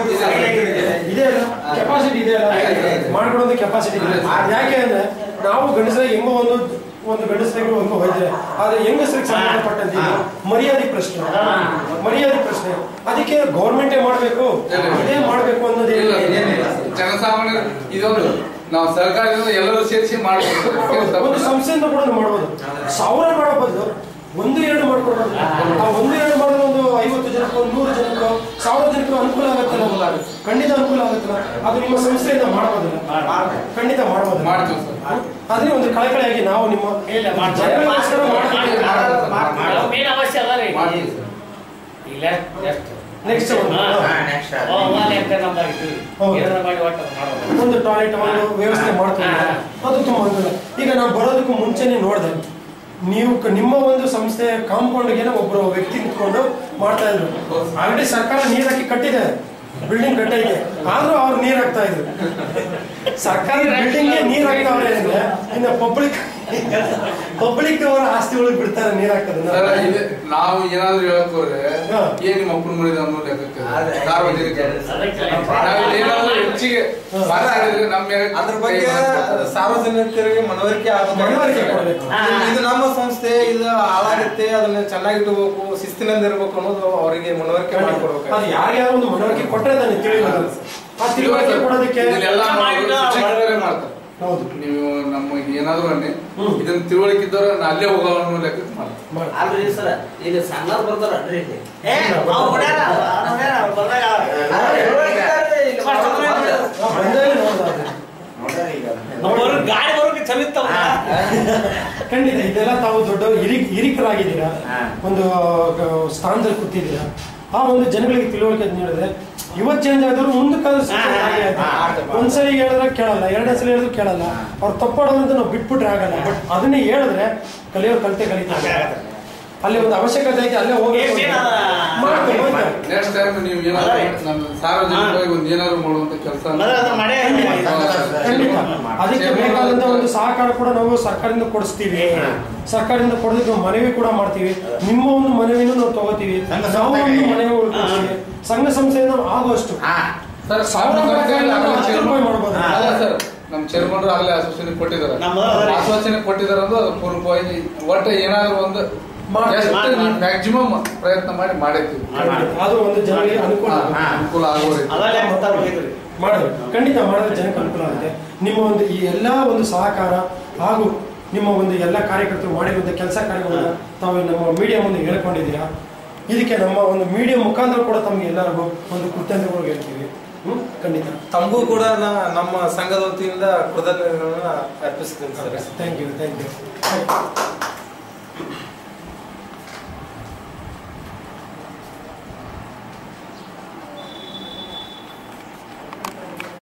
ಇದೆ ಅಲ್ಲ ಕೆಪಾಸಿಟಿ ಇದೆ ಅಲ್ಲ ಮಾಡ್ಕೊಡೋದು ಕೆಪಾಸಿಟಿ ಇದೆ ಯಾಕೆ ಅಂದ್ರೆ ನಾವು ಗಂಡಸರಿಗೆ ಹೆಂಗೋ ಒಂದು ಒಂದು ಗಂಡಸರಿಗೆ ಒಂದು ಹೋಯ್ತಾರೆ ಆದ್ರೆ ಹೆಂಗಸರಿಗೆ ಸಂಬಂಧಪಟ್ಟಂತೆ ಇದು ಮರ್ಯಾದೆ ಪ್ರಶ್ನೆ ಮರ್ಯಾದೆ ಪ್ರಶ್ನೆ ಅದಕ್ಕೆ ಗೌರ್ಮೆಂಟೇ ಮಾಡಬೇಕು ಇದೇ ಮಾಡಬೇಕು ಅನ್ನೋದೇ ಇಲ್ಲ, ಏನಿಲ್ಲ. ಜನಸಾಮಾನ್ಯರು ಇದೊಂದು ನಾವು ಸರ್ಕಾರದಿಂದ ಎಲ್ಲರೂ ಸೇರಿಸಿ ಮಾಡಬೇಕು ಒಂದು ಸಂಸ್ಥೆಯಿಂದ ಕೂಡ ಮಾಡ್ಬೋದು ಸಾವಿರ ಮಾಡೋ ಬದಲು ಒಂದು ಎರಡು ಮಾಡ್ಕೊಡ್ಬೋದು ಆ ಒಂದು ಎರಡು ಮಾಡಿದ್ರೆ ಒಂದು ಐವತ್ತು ಜನಕ್ಕೋ ನೂರು ಜನಕ್ಕೋ ಸಾವಿರ ಜನಕ್ಕೋ ಅನುಕೂಲ ಆಗುತ್ತಲ್ಲ ಖಂಡಿತ ಅನುಕೂಲ ಆಗುತ್ತಲ್ಲ ಅದು ನಿಮ್ಮ ಸಂಸ್ಥೆಯಿಂದ ಮಾಡ್ಬೋದಲ್ಲ ಖಂಡಿತ ಮಾಡ್ಬೋದು ಮಾಡ್ತೀವಿ ಸರ್ ಆದ್ರೆ ಒಂದು ಕಳಕಳಿಯಾಗಿ ನಾವು ನಿಮ್ಮ ಇಲ್ಲ, ಮಾಡ್ತೀವಿ. ಜನಗಳಿಗೋಸ್ಕರ ಮಾಡ್ತೀವಿ. ನಾವು ಮೇನ್ ಅವಶ್ಯ ಅದ ರೀ ಮಾಡ್ತೀವಿ ಸರ್ ಇಲ್ಲ ಎಷ್ಟು Next ಒಂದು. ಹಾ. ಹಾ, next ಅದು. ಓ, ಒಲೆ ಅಂತ ನಮ್ದಾಗ ಇಟ್ಟಿವಿ. ಹೌದು. ಏನಾರ ಮಾಡಿ ಒಟ್ಟು ಮಾಡೋದು. ಒಂದು ಟಾಯ್ಲೆಟ್ ಒಂದು ವ್ಯವಸ್ಥೆ ಮಾಡ್ತೀವಿ ಹಾ. ಅದು ತುಂಬಾ ಅನುಕೂಲ ಈಗ ನಾವು ಬರೋದಕ್ಕೂ ಮುಂಚೆನೆ ನೋಡಿದೆ ನೀವು ಕ- ನಿಮ್ಮ ಒಂದು ಸಂಸ್ಥೆ ಕಾಂಪೌಂಡ್ಗೆ ಒಬ್ಬರು ವ್ಯಕ್ತಿ ನಿಂತ್ಕೊಂಡು ಮಾಡ್ತಾ ಇದ್ರು ಆಲ್ರೆಡಿ ಸರ್ಕಾರ ನೀರ್ ಹಾಕಿ ಕಟ್ಟಿದೆ ಬಿಲ್ಡಿಂಗ್ ಕಟ್ಟೈತೆ ಆದ್ರೂ ಅವ್ರು ನೀರ್ ಹಾಕ್ತಾ ಇದ್ರು ಸರ್ಕಾರಿ ಬಿಲ್ಡಿಂಗ್ ನೀರ್ ಹಾಕ್ತಾವ್ರೆ ಅಂದ್ರೆ ಇನ್ನು ಪಬ್ಲಿಕ್ ಪಬ್ಲಿಕ್ ಅವರ ಆಸ್ತಿಗಳಿಗೆ ಬಿಡ್ತಾರೆ ನೀರ್ ಹಾಕೋದನ್ನ ಸರ್ ಇದು ನಾವು ಏನಾದ್ರು ಹೇಳಕ್ ಹೋದ್ರೆ ಹಾ. ಏನ್ ನಿಮ್ಮ ಅಪ್ಪನ ಮರಿದ ಅನ್ನೋ ಲೆಕ್ಕಕ್ಕೆ ಅದೇ. ಸಾರ್ವಜನಿಕ ಅದಕ್ಕೆ ನಾವು ಏನಾದ್ರು ಹೆಚ್ಚಿಗೆ ಮಾತಾಡಿದ್ರೆ ನಮ್ಮ ಮೇಲೆ ಅದ್ರ ಬಗ್ಗೆ ಸಾರ್ವಜನಿಕರಿಗೆ ಮನವರಿಕೆ ಮನವರಿಕೆ ಆಗಬೇಕು ಕೊಡ್ಬೇಕು. ಹಾ. ಇದು ನಮ್ಮ ಸಂಸ್ಥೆ ಇದು ಹಾಳಾಗುತ್ತೆ ಅದನ್ನ ಚೆನ್ನಾಗಿ ಇಟ್ಕೋಬೇಕು ಶಿಸ್ತಿನಿಂದ ಇರ್ಬೇಕು ಅನ್ನೋದು ಅವರಿಗೆ ಮನವರಿಕೆ ಮಾಡಿಕೊಡ್ಬೇಕು ಅದು ಯಾರ್ಯಾರು ಒಂದು ಮನವರಿಕೆ ಕೊಟ್ಟರೆ ನನಗೆ ತಿಳಿಯೋದು ಆ ತಿಳುವಳಿಕೆ ಕೊಡೋದಕ್ಕೆ ಇದನ್ನೆಲ್ಲ ಮಾಡೋದು ಶಿಕ್ಷಕರೇ ಮಾಡ್ತಾರೆ ಹೌದು ನೀವು ನಮಗೆ ಏನಾದ್ರು ಅನ್ನಿ ಹ್ಮ್. ಇದನ್ನ ತಿಳುವಳಿಕೆ ಇದ್ದವ್ರು ನಾ ಅಲ್ಲೇ ಹೋಗೋ ಅನ್ನೋ ಲೆಕ್ಕಕ್ಕೆ ಮಾಡ್ತಾರೆ ಮಾಡಿ. ಅಲ್ರಿ ಸರ್ ಇಲ್ಲಿ ಸಣ್ಣವ್ರು ಬರ್ತಾರಲ್ರಿ ಇಲ್ಲಿ ಏ, ಅವ್ರು ಹೊಡ್ಯಾರ, ಅವ್ರು ಹೊಡ್ಯಾರ, ಅವ್ರು ಬಂದಾಗ ನಾವು ಬಂದಾಗಲೇ ನೋಡ್ದಾದ್ರೆ. ನೋಡ್ರಿ ಈಗ ಅವ್ರು ಗಾಡಿ ಬರೋಕೆ ಚಲಿತಾವ ಖಂಡಿತ ಇದೆಲ್ಲ ತಾವು ದೊಡ್ಡ ಹಿರಿಕ್ ಹಿರಿಕರಾಗಿದ್ದೀರಾ ಹಾ. ಒಂದು ಗ- ಸ್ಥಾನದಲ್ಲಿ ಕೂತಿದ್ದೀರಾ ಆ ಒಂದು ಜನಗಳಿಗೆ ತಿಳುವಳಿಕೆ ನೀಡಿದ್ರೆ ಇವತ್ತು ಚೇಂಜ್ ಆದವರು ಮುಂದಕ್ಕೆ ಅದು ಹಾ, ಹಾ, ಹಾ, ಹಾ. ಒಂದ್ಸರಿ ಹೇಳಿದ್ರೆ ಕೇಳಲ್ಲ ಎರಡನೇ ಸಲ ಹೇಳಿದ್ರು ಕೇಳಲ್ಲ ಅವ್ರು ತಪ್ಪಾಡೋದು ಅಂತ ನಾವು ಬಿಟ್ಬಿಟ್ರೆ ಆಗಲ್ಲ ಬಟ್ ಅದನ್ನೇ ಹೇಳಿದ್ರೆ ಕಲಿಯೋರು ಕಲಿತೆ ಕಲಿತಾರೆ ಅಲ್ಲಿ ಒಂದು ಅವಶ್ಯಕತೆ ಐತೆ ಅಲ್ಲೇ ಹೋಗಿ ಏನ್ ಏನ್ ಅದ? ಮಾಡ್ತಾರೆ, ಮಾಡ್ತಾರೆ. ನೆಕ್ಸ್ಟ್ ಟೈಮ್ ನೀವು ಏನಾದ್ರು ನಮ್ಮ ಸಾರ್ವಜನಿಕವಾಗಿ ಒಂದು ಏನಾದ್ರು ಮಾಡುವಂತ ಕೆಲಸ ಮೊದಲು ಅದನ್ನ ಮಾಡೇ ಖಂಡಿತ ಅದಕ್ಕೆ ಬೇಕಾದಂತ ಒಂದು ಸಹಕಾರ ಕೂಡ ನಾವು ಸರ್ಕಾರದಿಂದ ಕೊಡಿಸ್ತೀವಿ ಸರ್ಕಾರದಿಂದ ಕೊಡೋದಕ್ಕೆ ನಾವು ಮನವಿ ಕೂಡ ಮಾಡ್ತೀವಿ ನಿಮ್ಮ ಒಂದು ಮನವಿನೂ ನಾವು ತಗೋತೀವಿ ಸಂಘ ನಾವು ಒಂದು ಸಂಸ್ಥೆಗೆ. ಮನವಿ ಕೊಡ್ತೀವಿ ಸಂಘ ಸಂಸ್ಥೆಯಿಂದ ನಾವು ಆಗುವಷ್ಟು ಹಾ ಸರ್ ಸಾವಿರ ರೂಪಾಯಿ ಆಗಲೇ ಹತ್ತು chairman- ರೂಪಾಯಿ ಮಾಡ್ಬೋದು. ಅಲ್ಲ ಸರ್ ನಮ್ಮ ಚೇರ್ಮನ್ರು ಆಗಲೇ ಆಶ್ವಾಸನೆ ಕೊಟ್ಟಿದ್ದಾರೆ ನಮ್ಮ ಮೊದಲು ಆಶ್ವಾಸನೆ ಕೊಟ್ಟಿದ್ದಾರೆ ಅಂದ್ರೆ ಅದು ಪೂರ್ವಕವಾಗಿ ಒಟ್ಟು ಏನಾದ್ರು ಒಂದು ಮಾಡಿ- ಎಷ್ಟು ಮಾಡಿ- ಮಾಡಿ. ಮ್ಯಾಕ್ಸಿಮಮ್ ಪ್ರಯತ್ನ ಮಾಡಿ ಮಾಡೈತಿ ಅದು ಒಂದು ಜನರಿಗೆ ಅನುಕೂಲ ಹಾ, ಅನುಕೂಲ ಆಗೋ ರೀತಿ ಅದಲ್ಲೇ ಗೊತ್ತಾಗ್ಬೇಕ್ರಿ ಮಾಡಿ ಖಂಡಿತ ಮಾಡಿದ್ರೆ ಜನಕ್ಕೆ ಅನುಕೂಲ ಆಗುತ್ತೆ ನಿಮ್ಮ ಒಂದು ಈ ಎಲ್ಲ ಒಂದು ಸಹಕಾರ ಹಾಗೂ ನಿಮ್ಮ ಒಂದು ಎಲ್ಲ ಕಾರ್ಯಕರ್ತರು ಮಾಡಿರುವಂಥ ಕೆಲಸ ಕಾರ್ಯಗಳನ್ನ ತಾವು ನಮ್ಮ ಮೀಡಿಯಾ ಮುಂದೆ ಹೇಳ್ಕೊಂಡಿದ್ದೀರಾ ಇದಕ್ಕೆ ನಮ್ಮ ಒಂದು ಮೀಡಿಯಾ ಮುಖಾಂತರ ಕೂಡ ತಮಗೆ ಎಲ್ಲರಿಗೂ ಒಂದು ಕೃತಜ್ಞತೆಗಳು ಹೇಳ್ತೀವಿ ಹ್ಮ್ ಖಂಡಿತ ತಮಗೂ ಕೂಡ ನಾ- ನಮ್ಮ ಸಂಘದ ವತಿಯಿಂದ ಕೃತಜ್ಞತೆಗಳನ್ನ ಅರ್ಪಿಸ್ತೀನಿ sir thank you thank you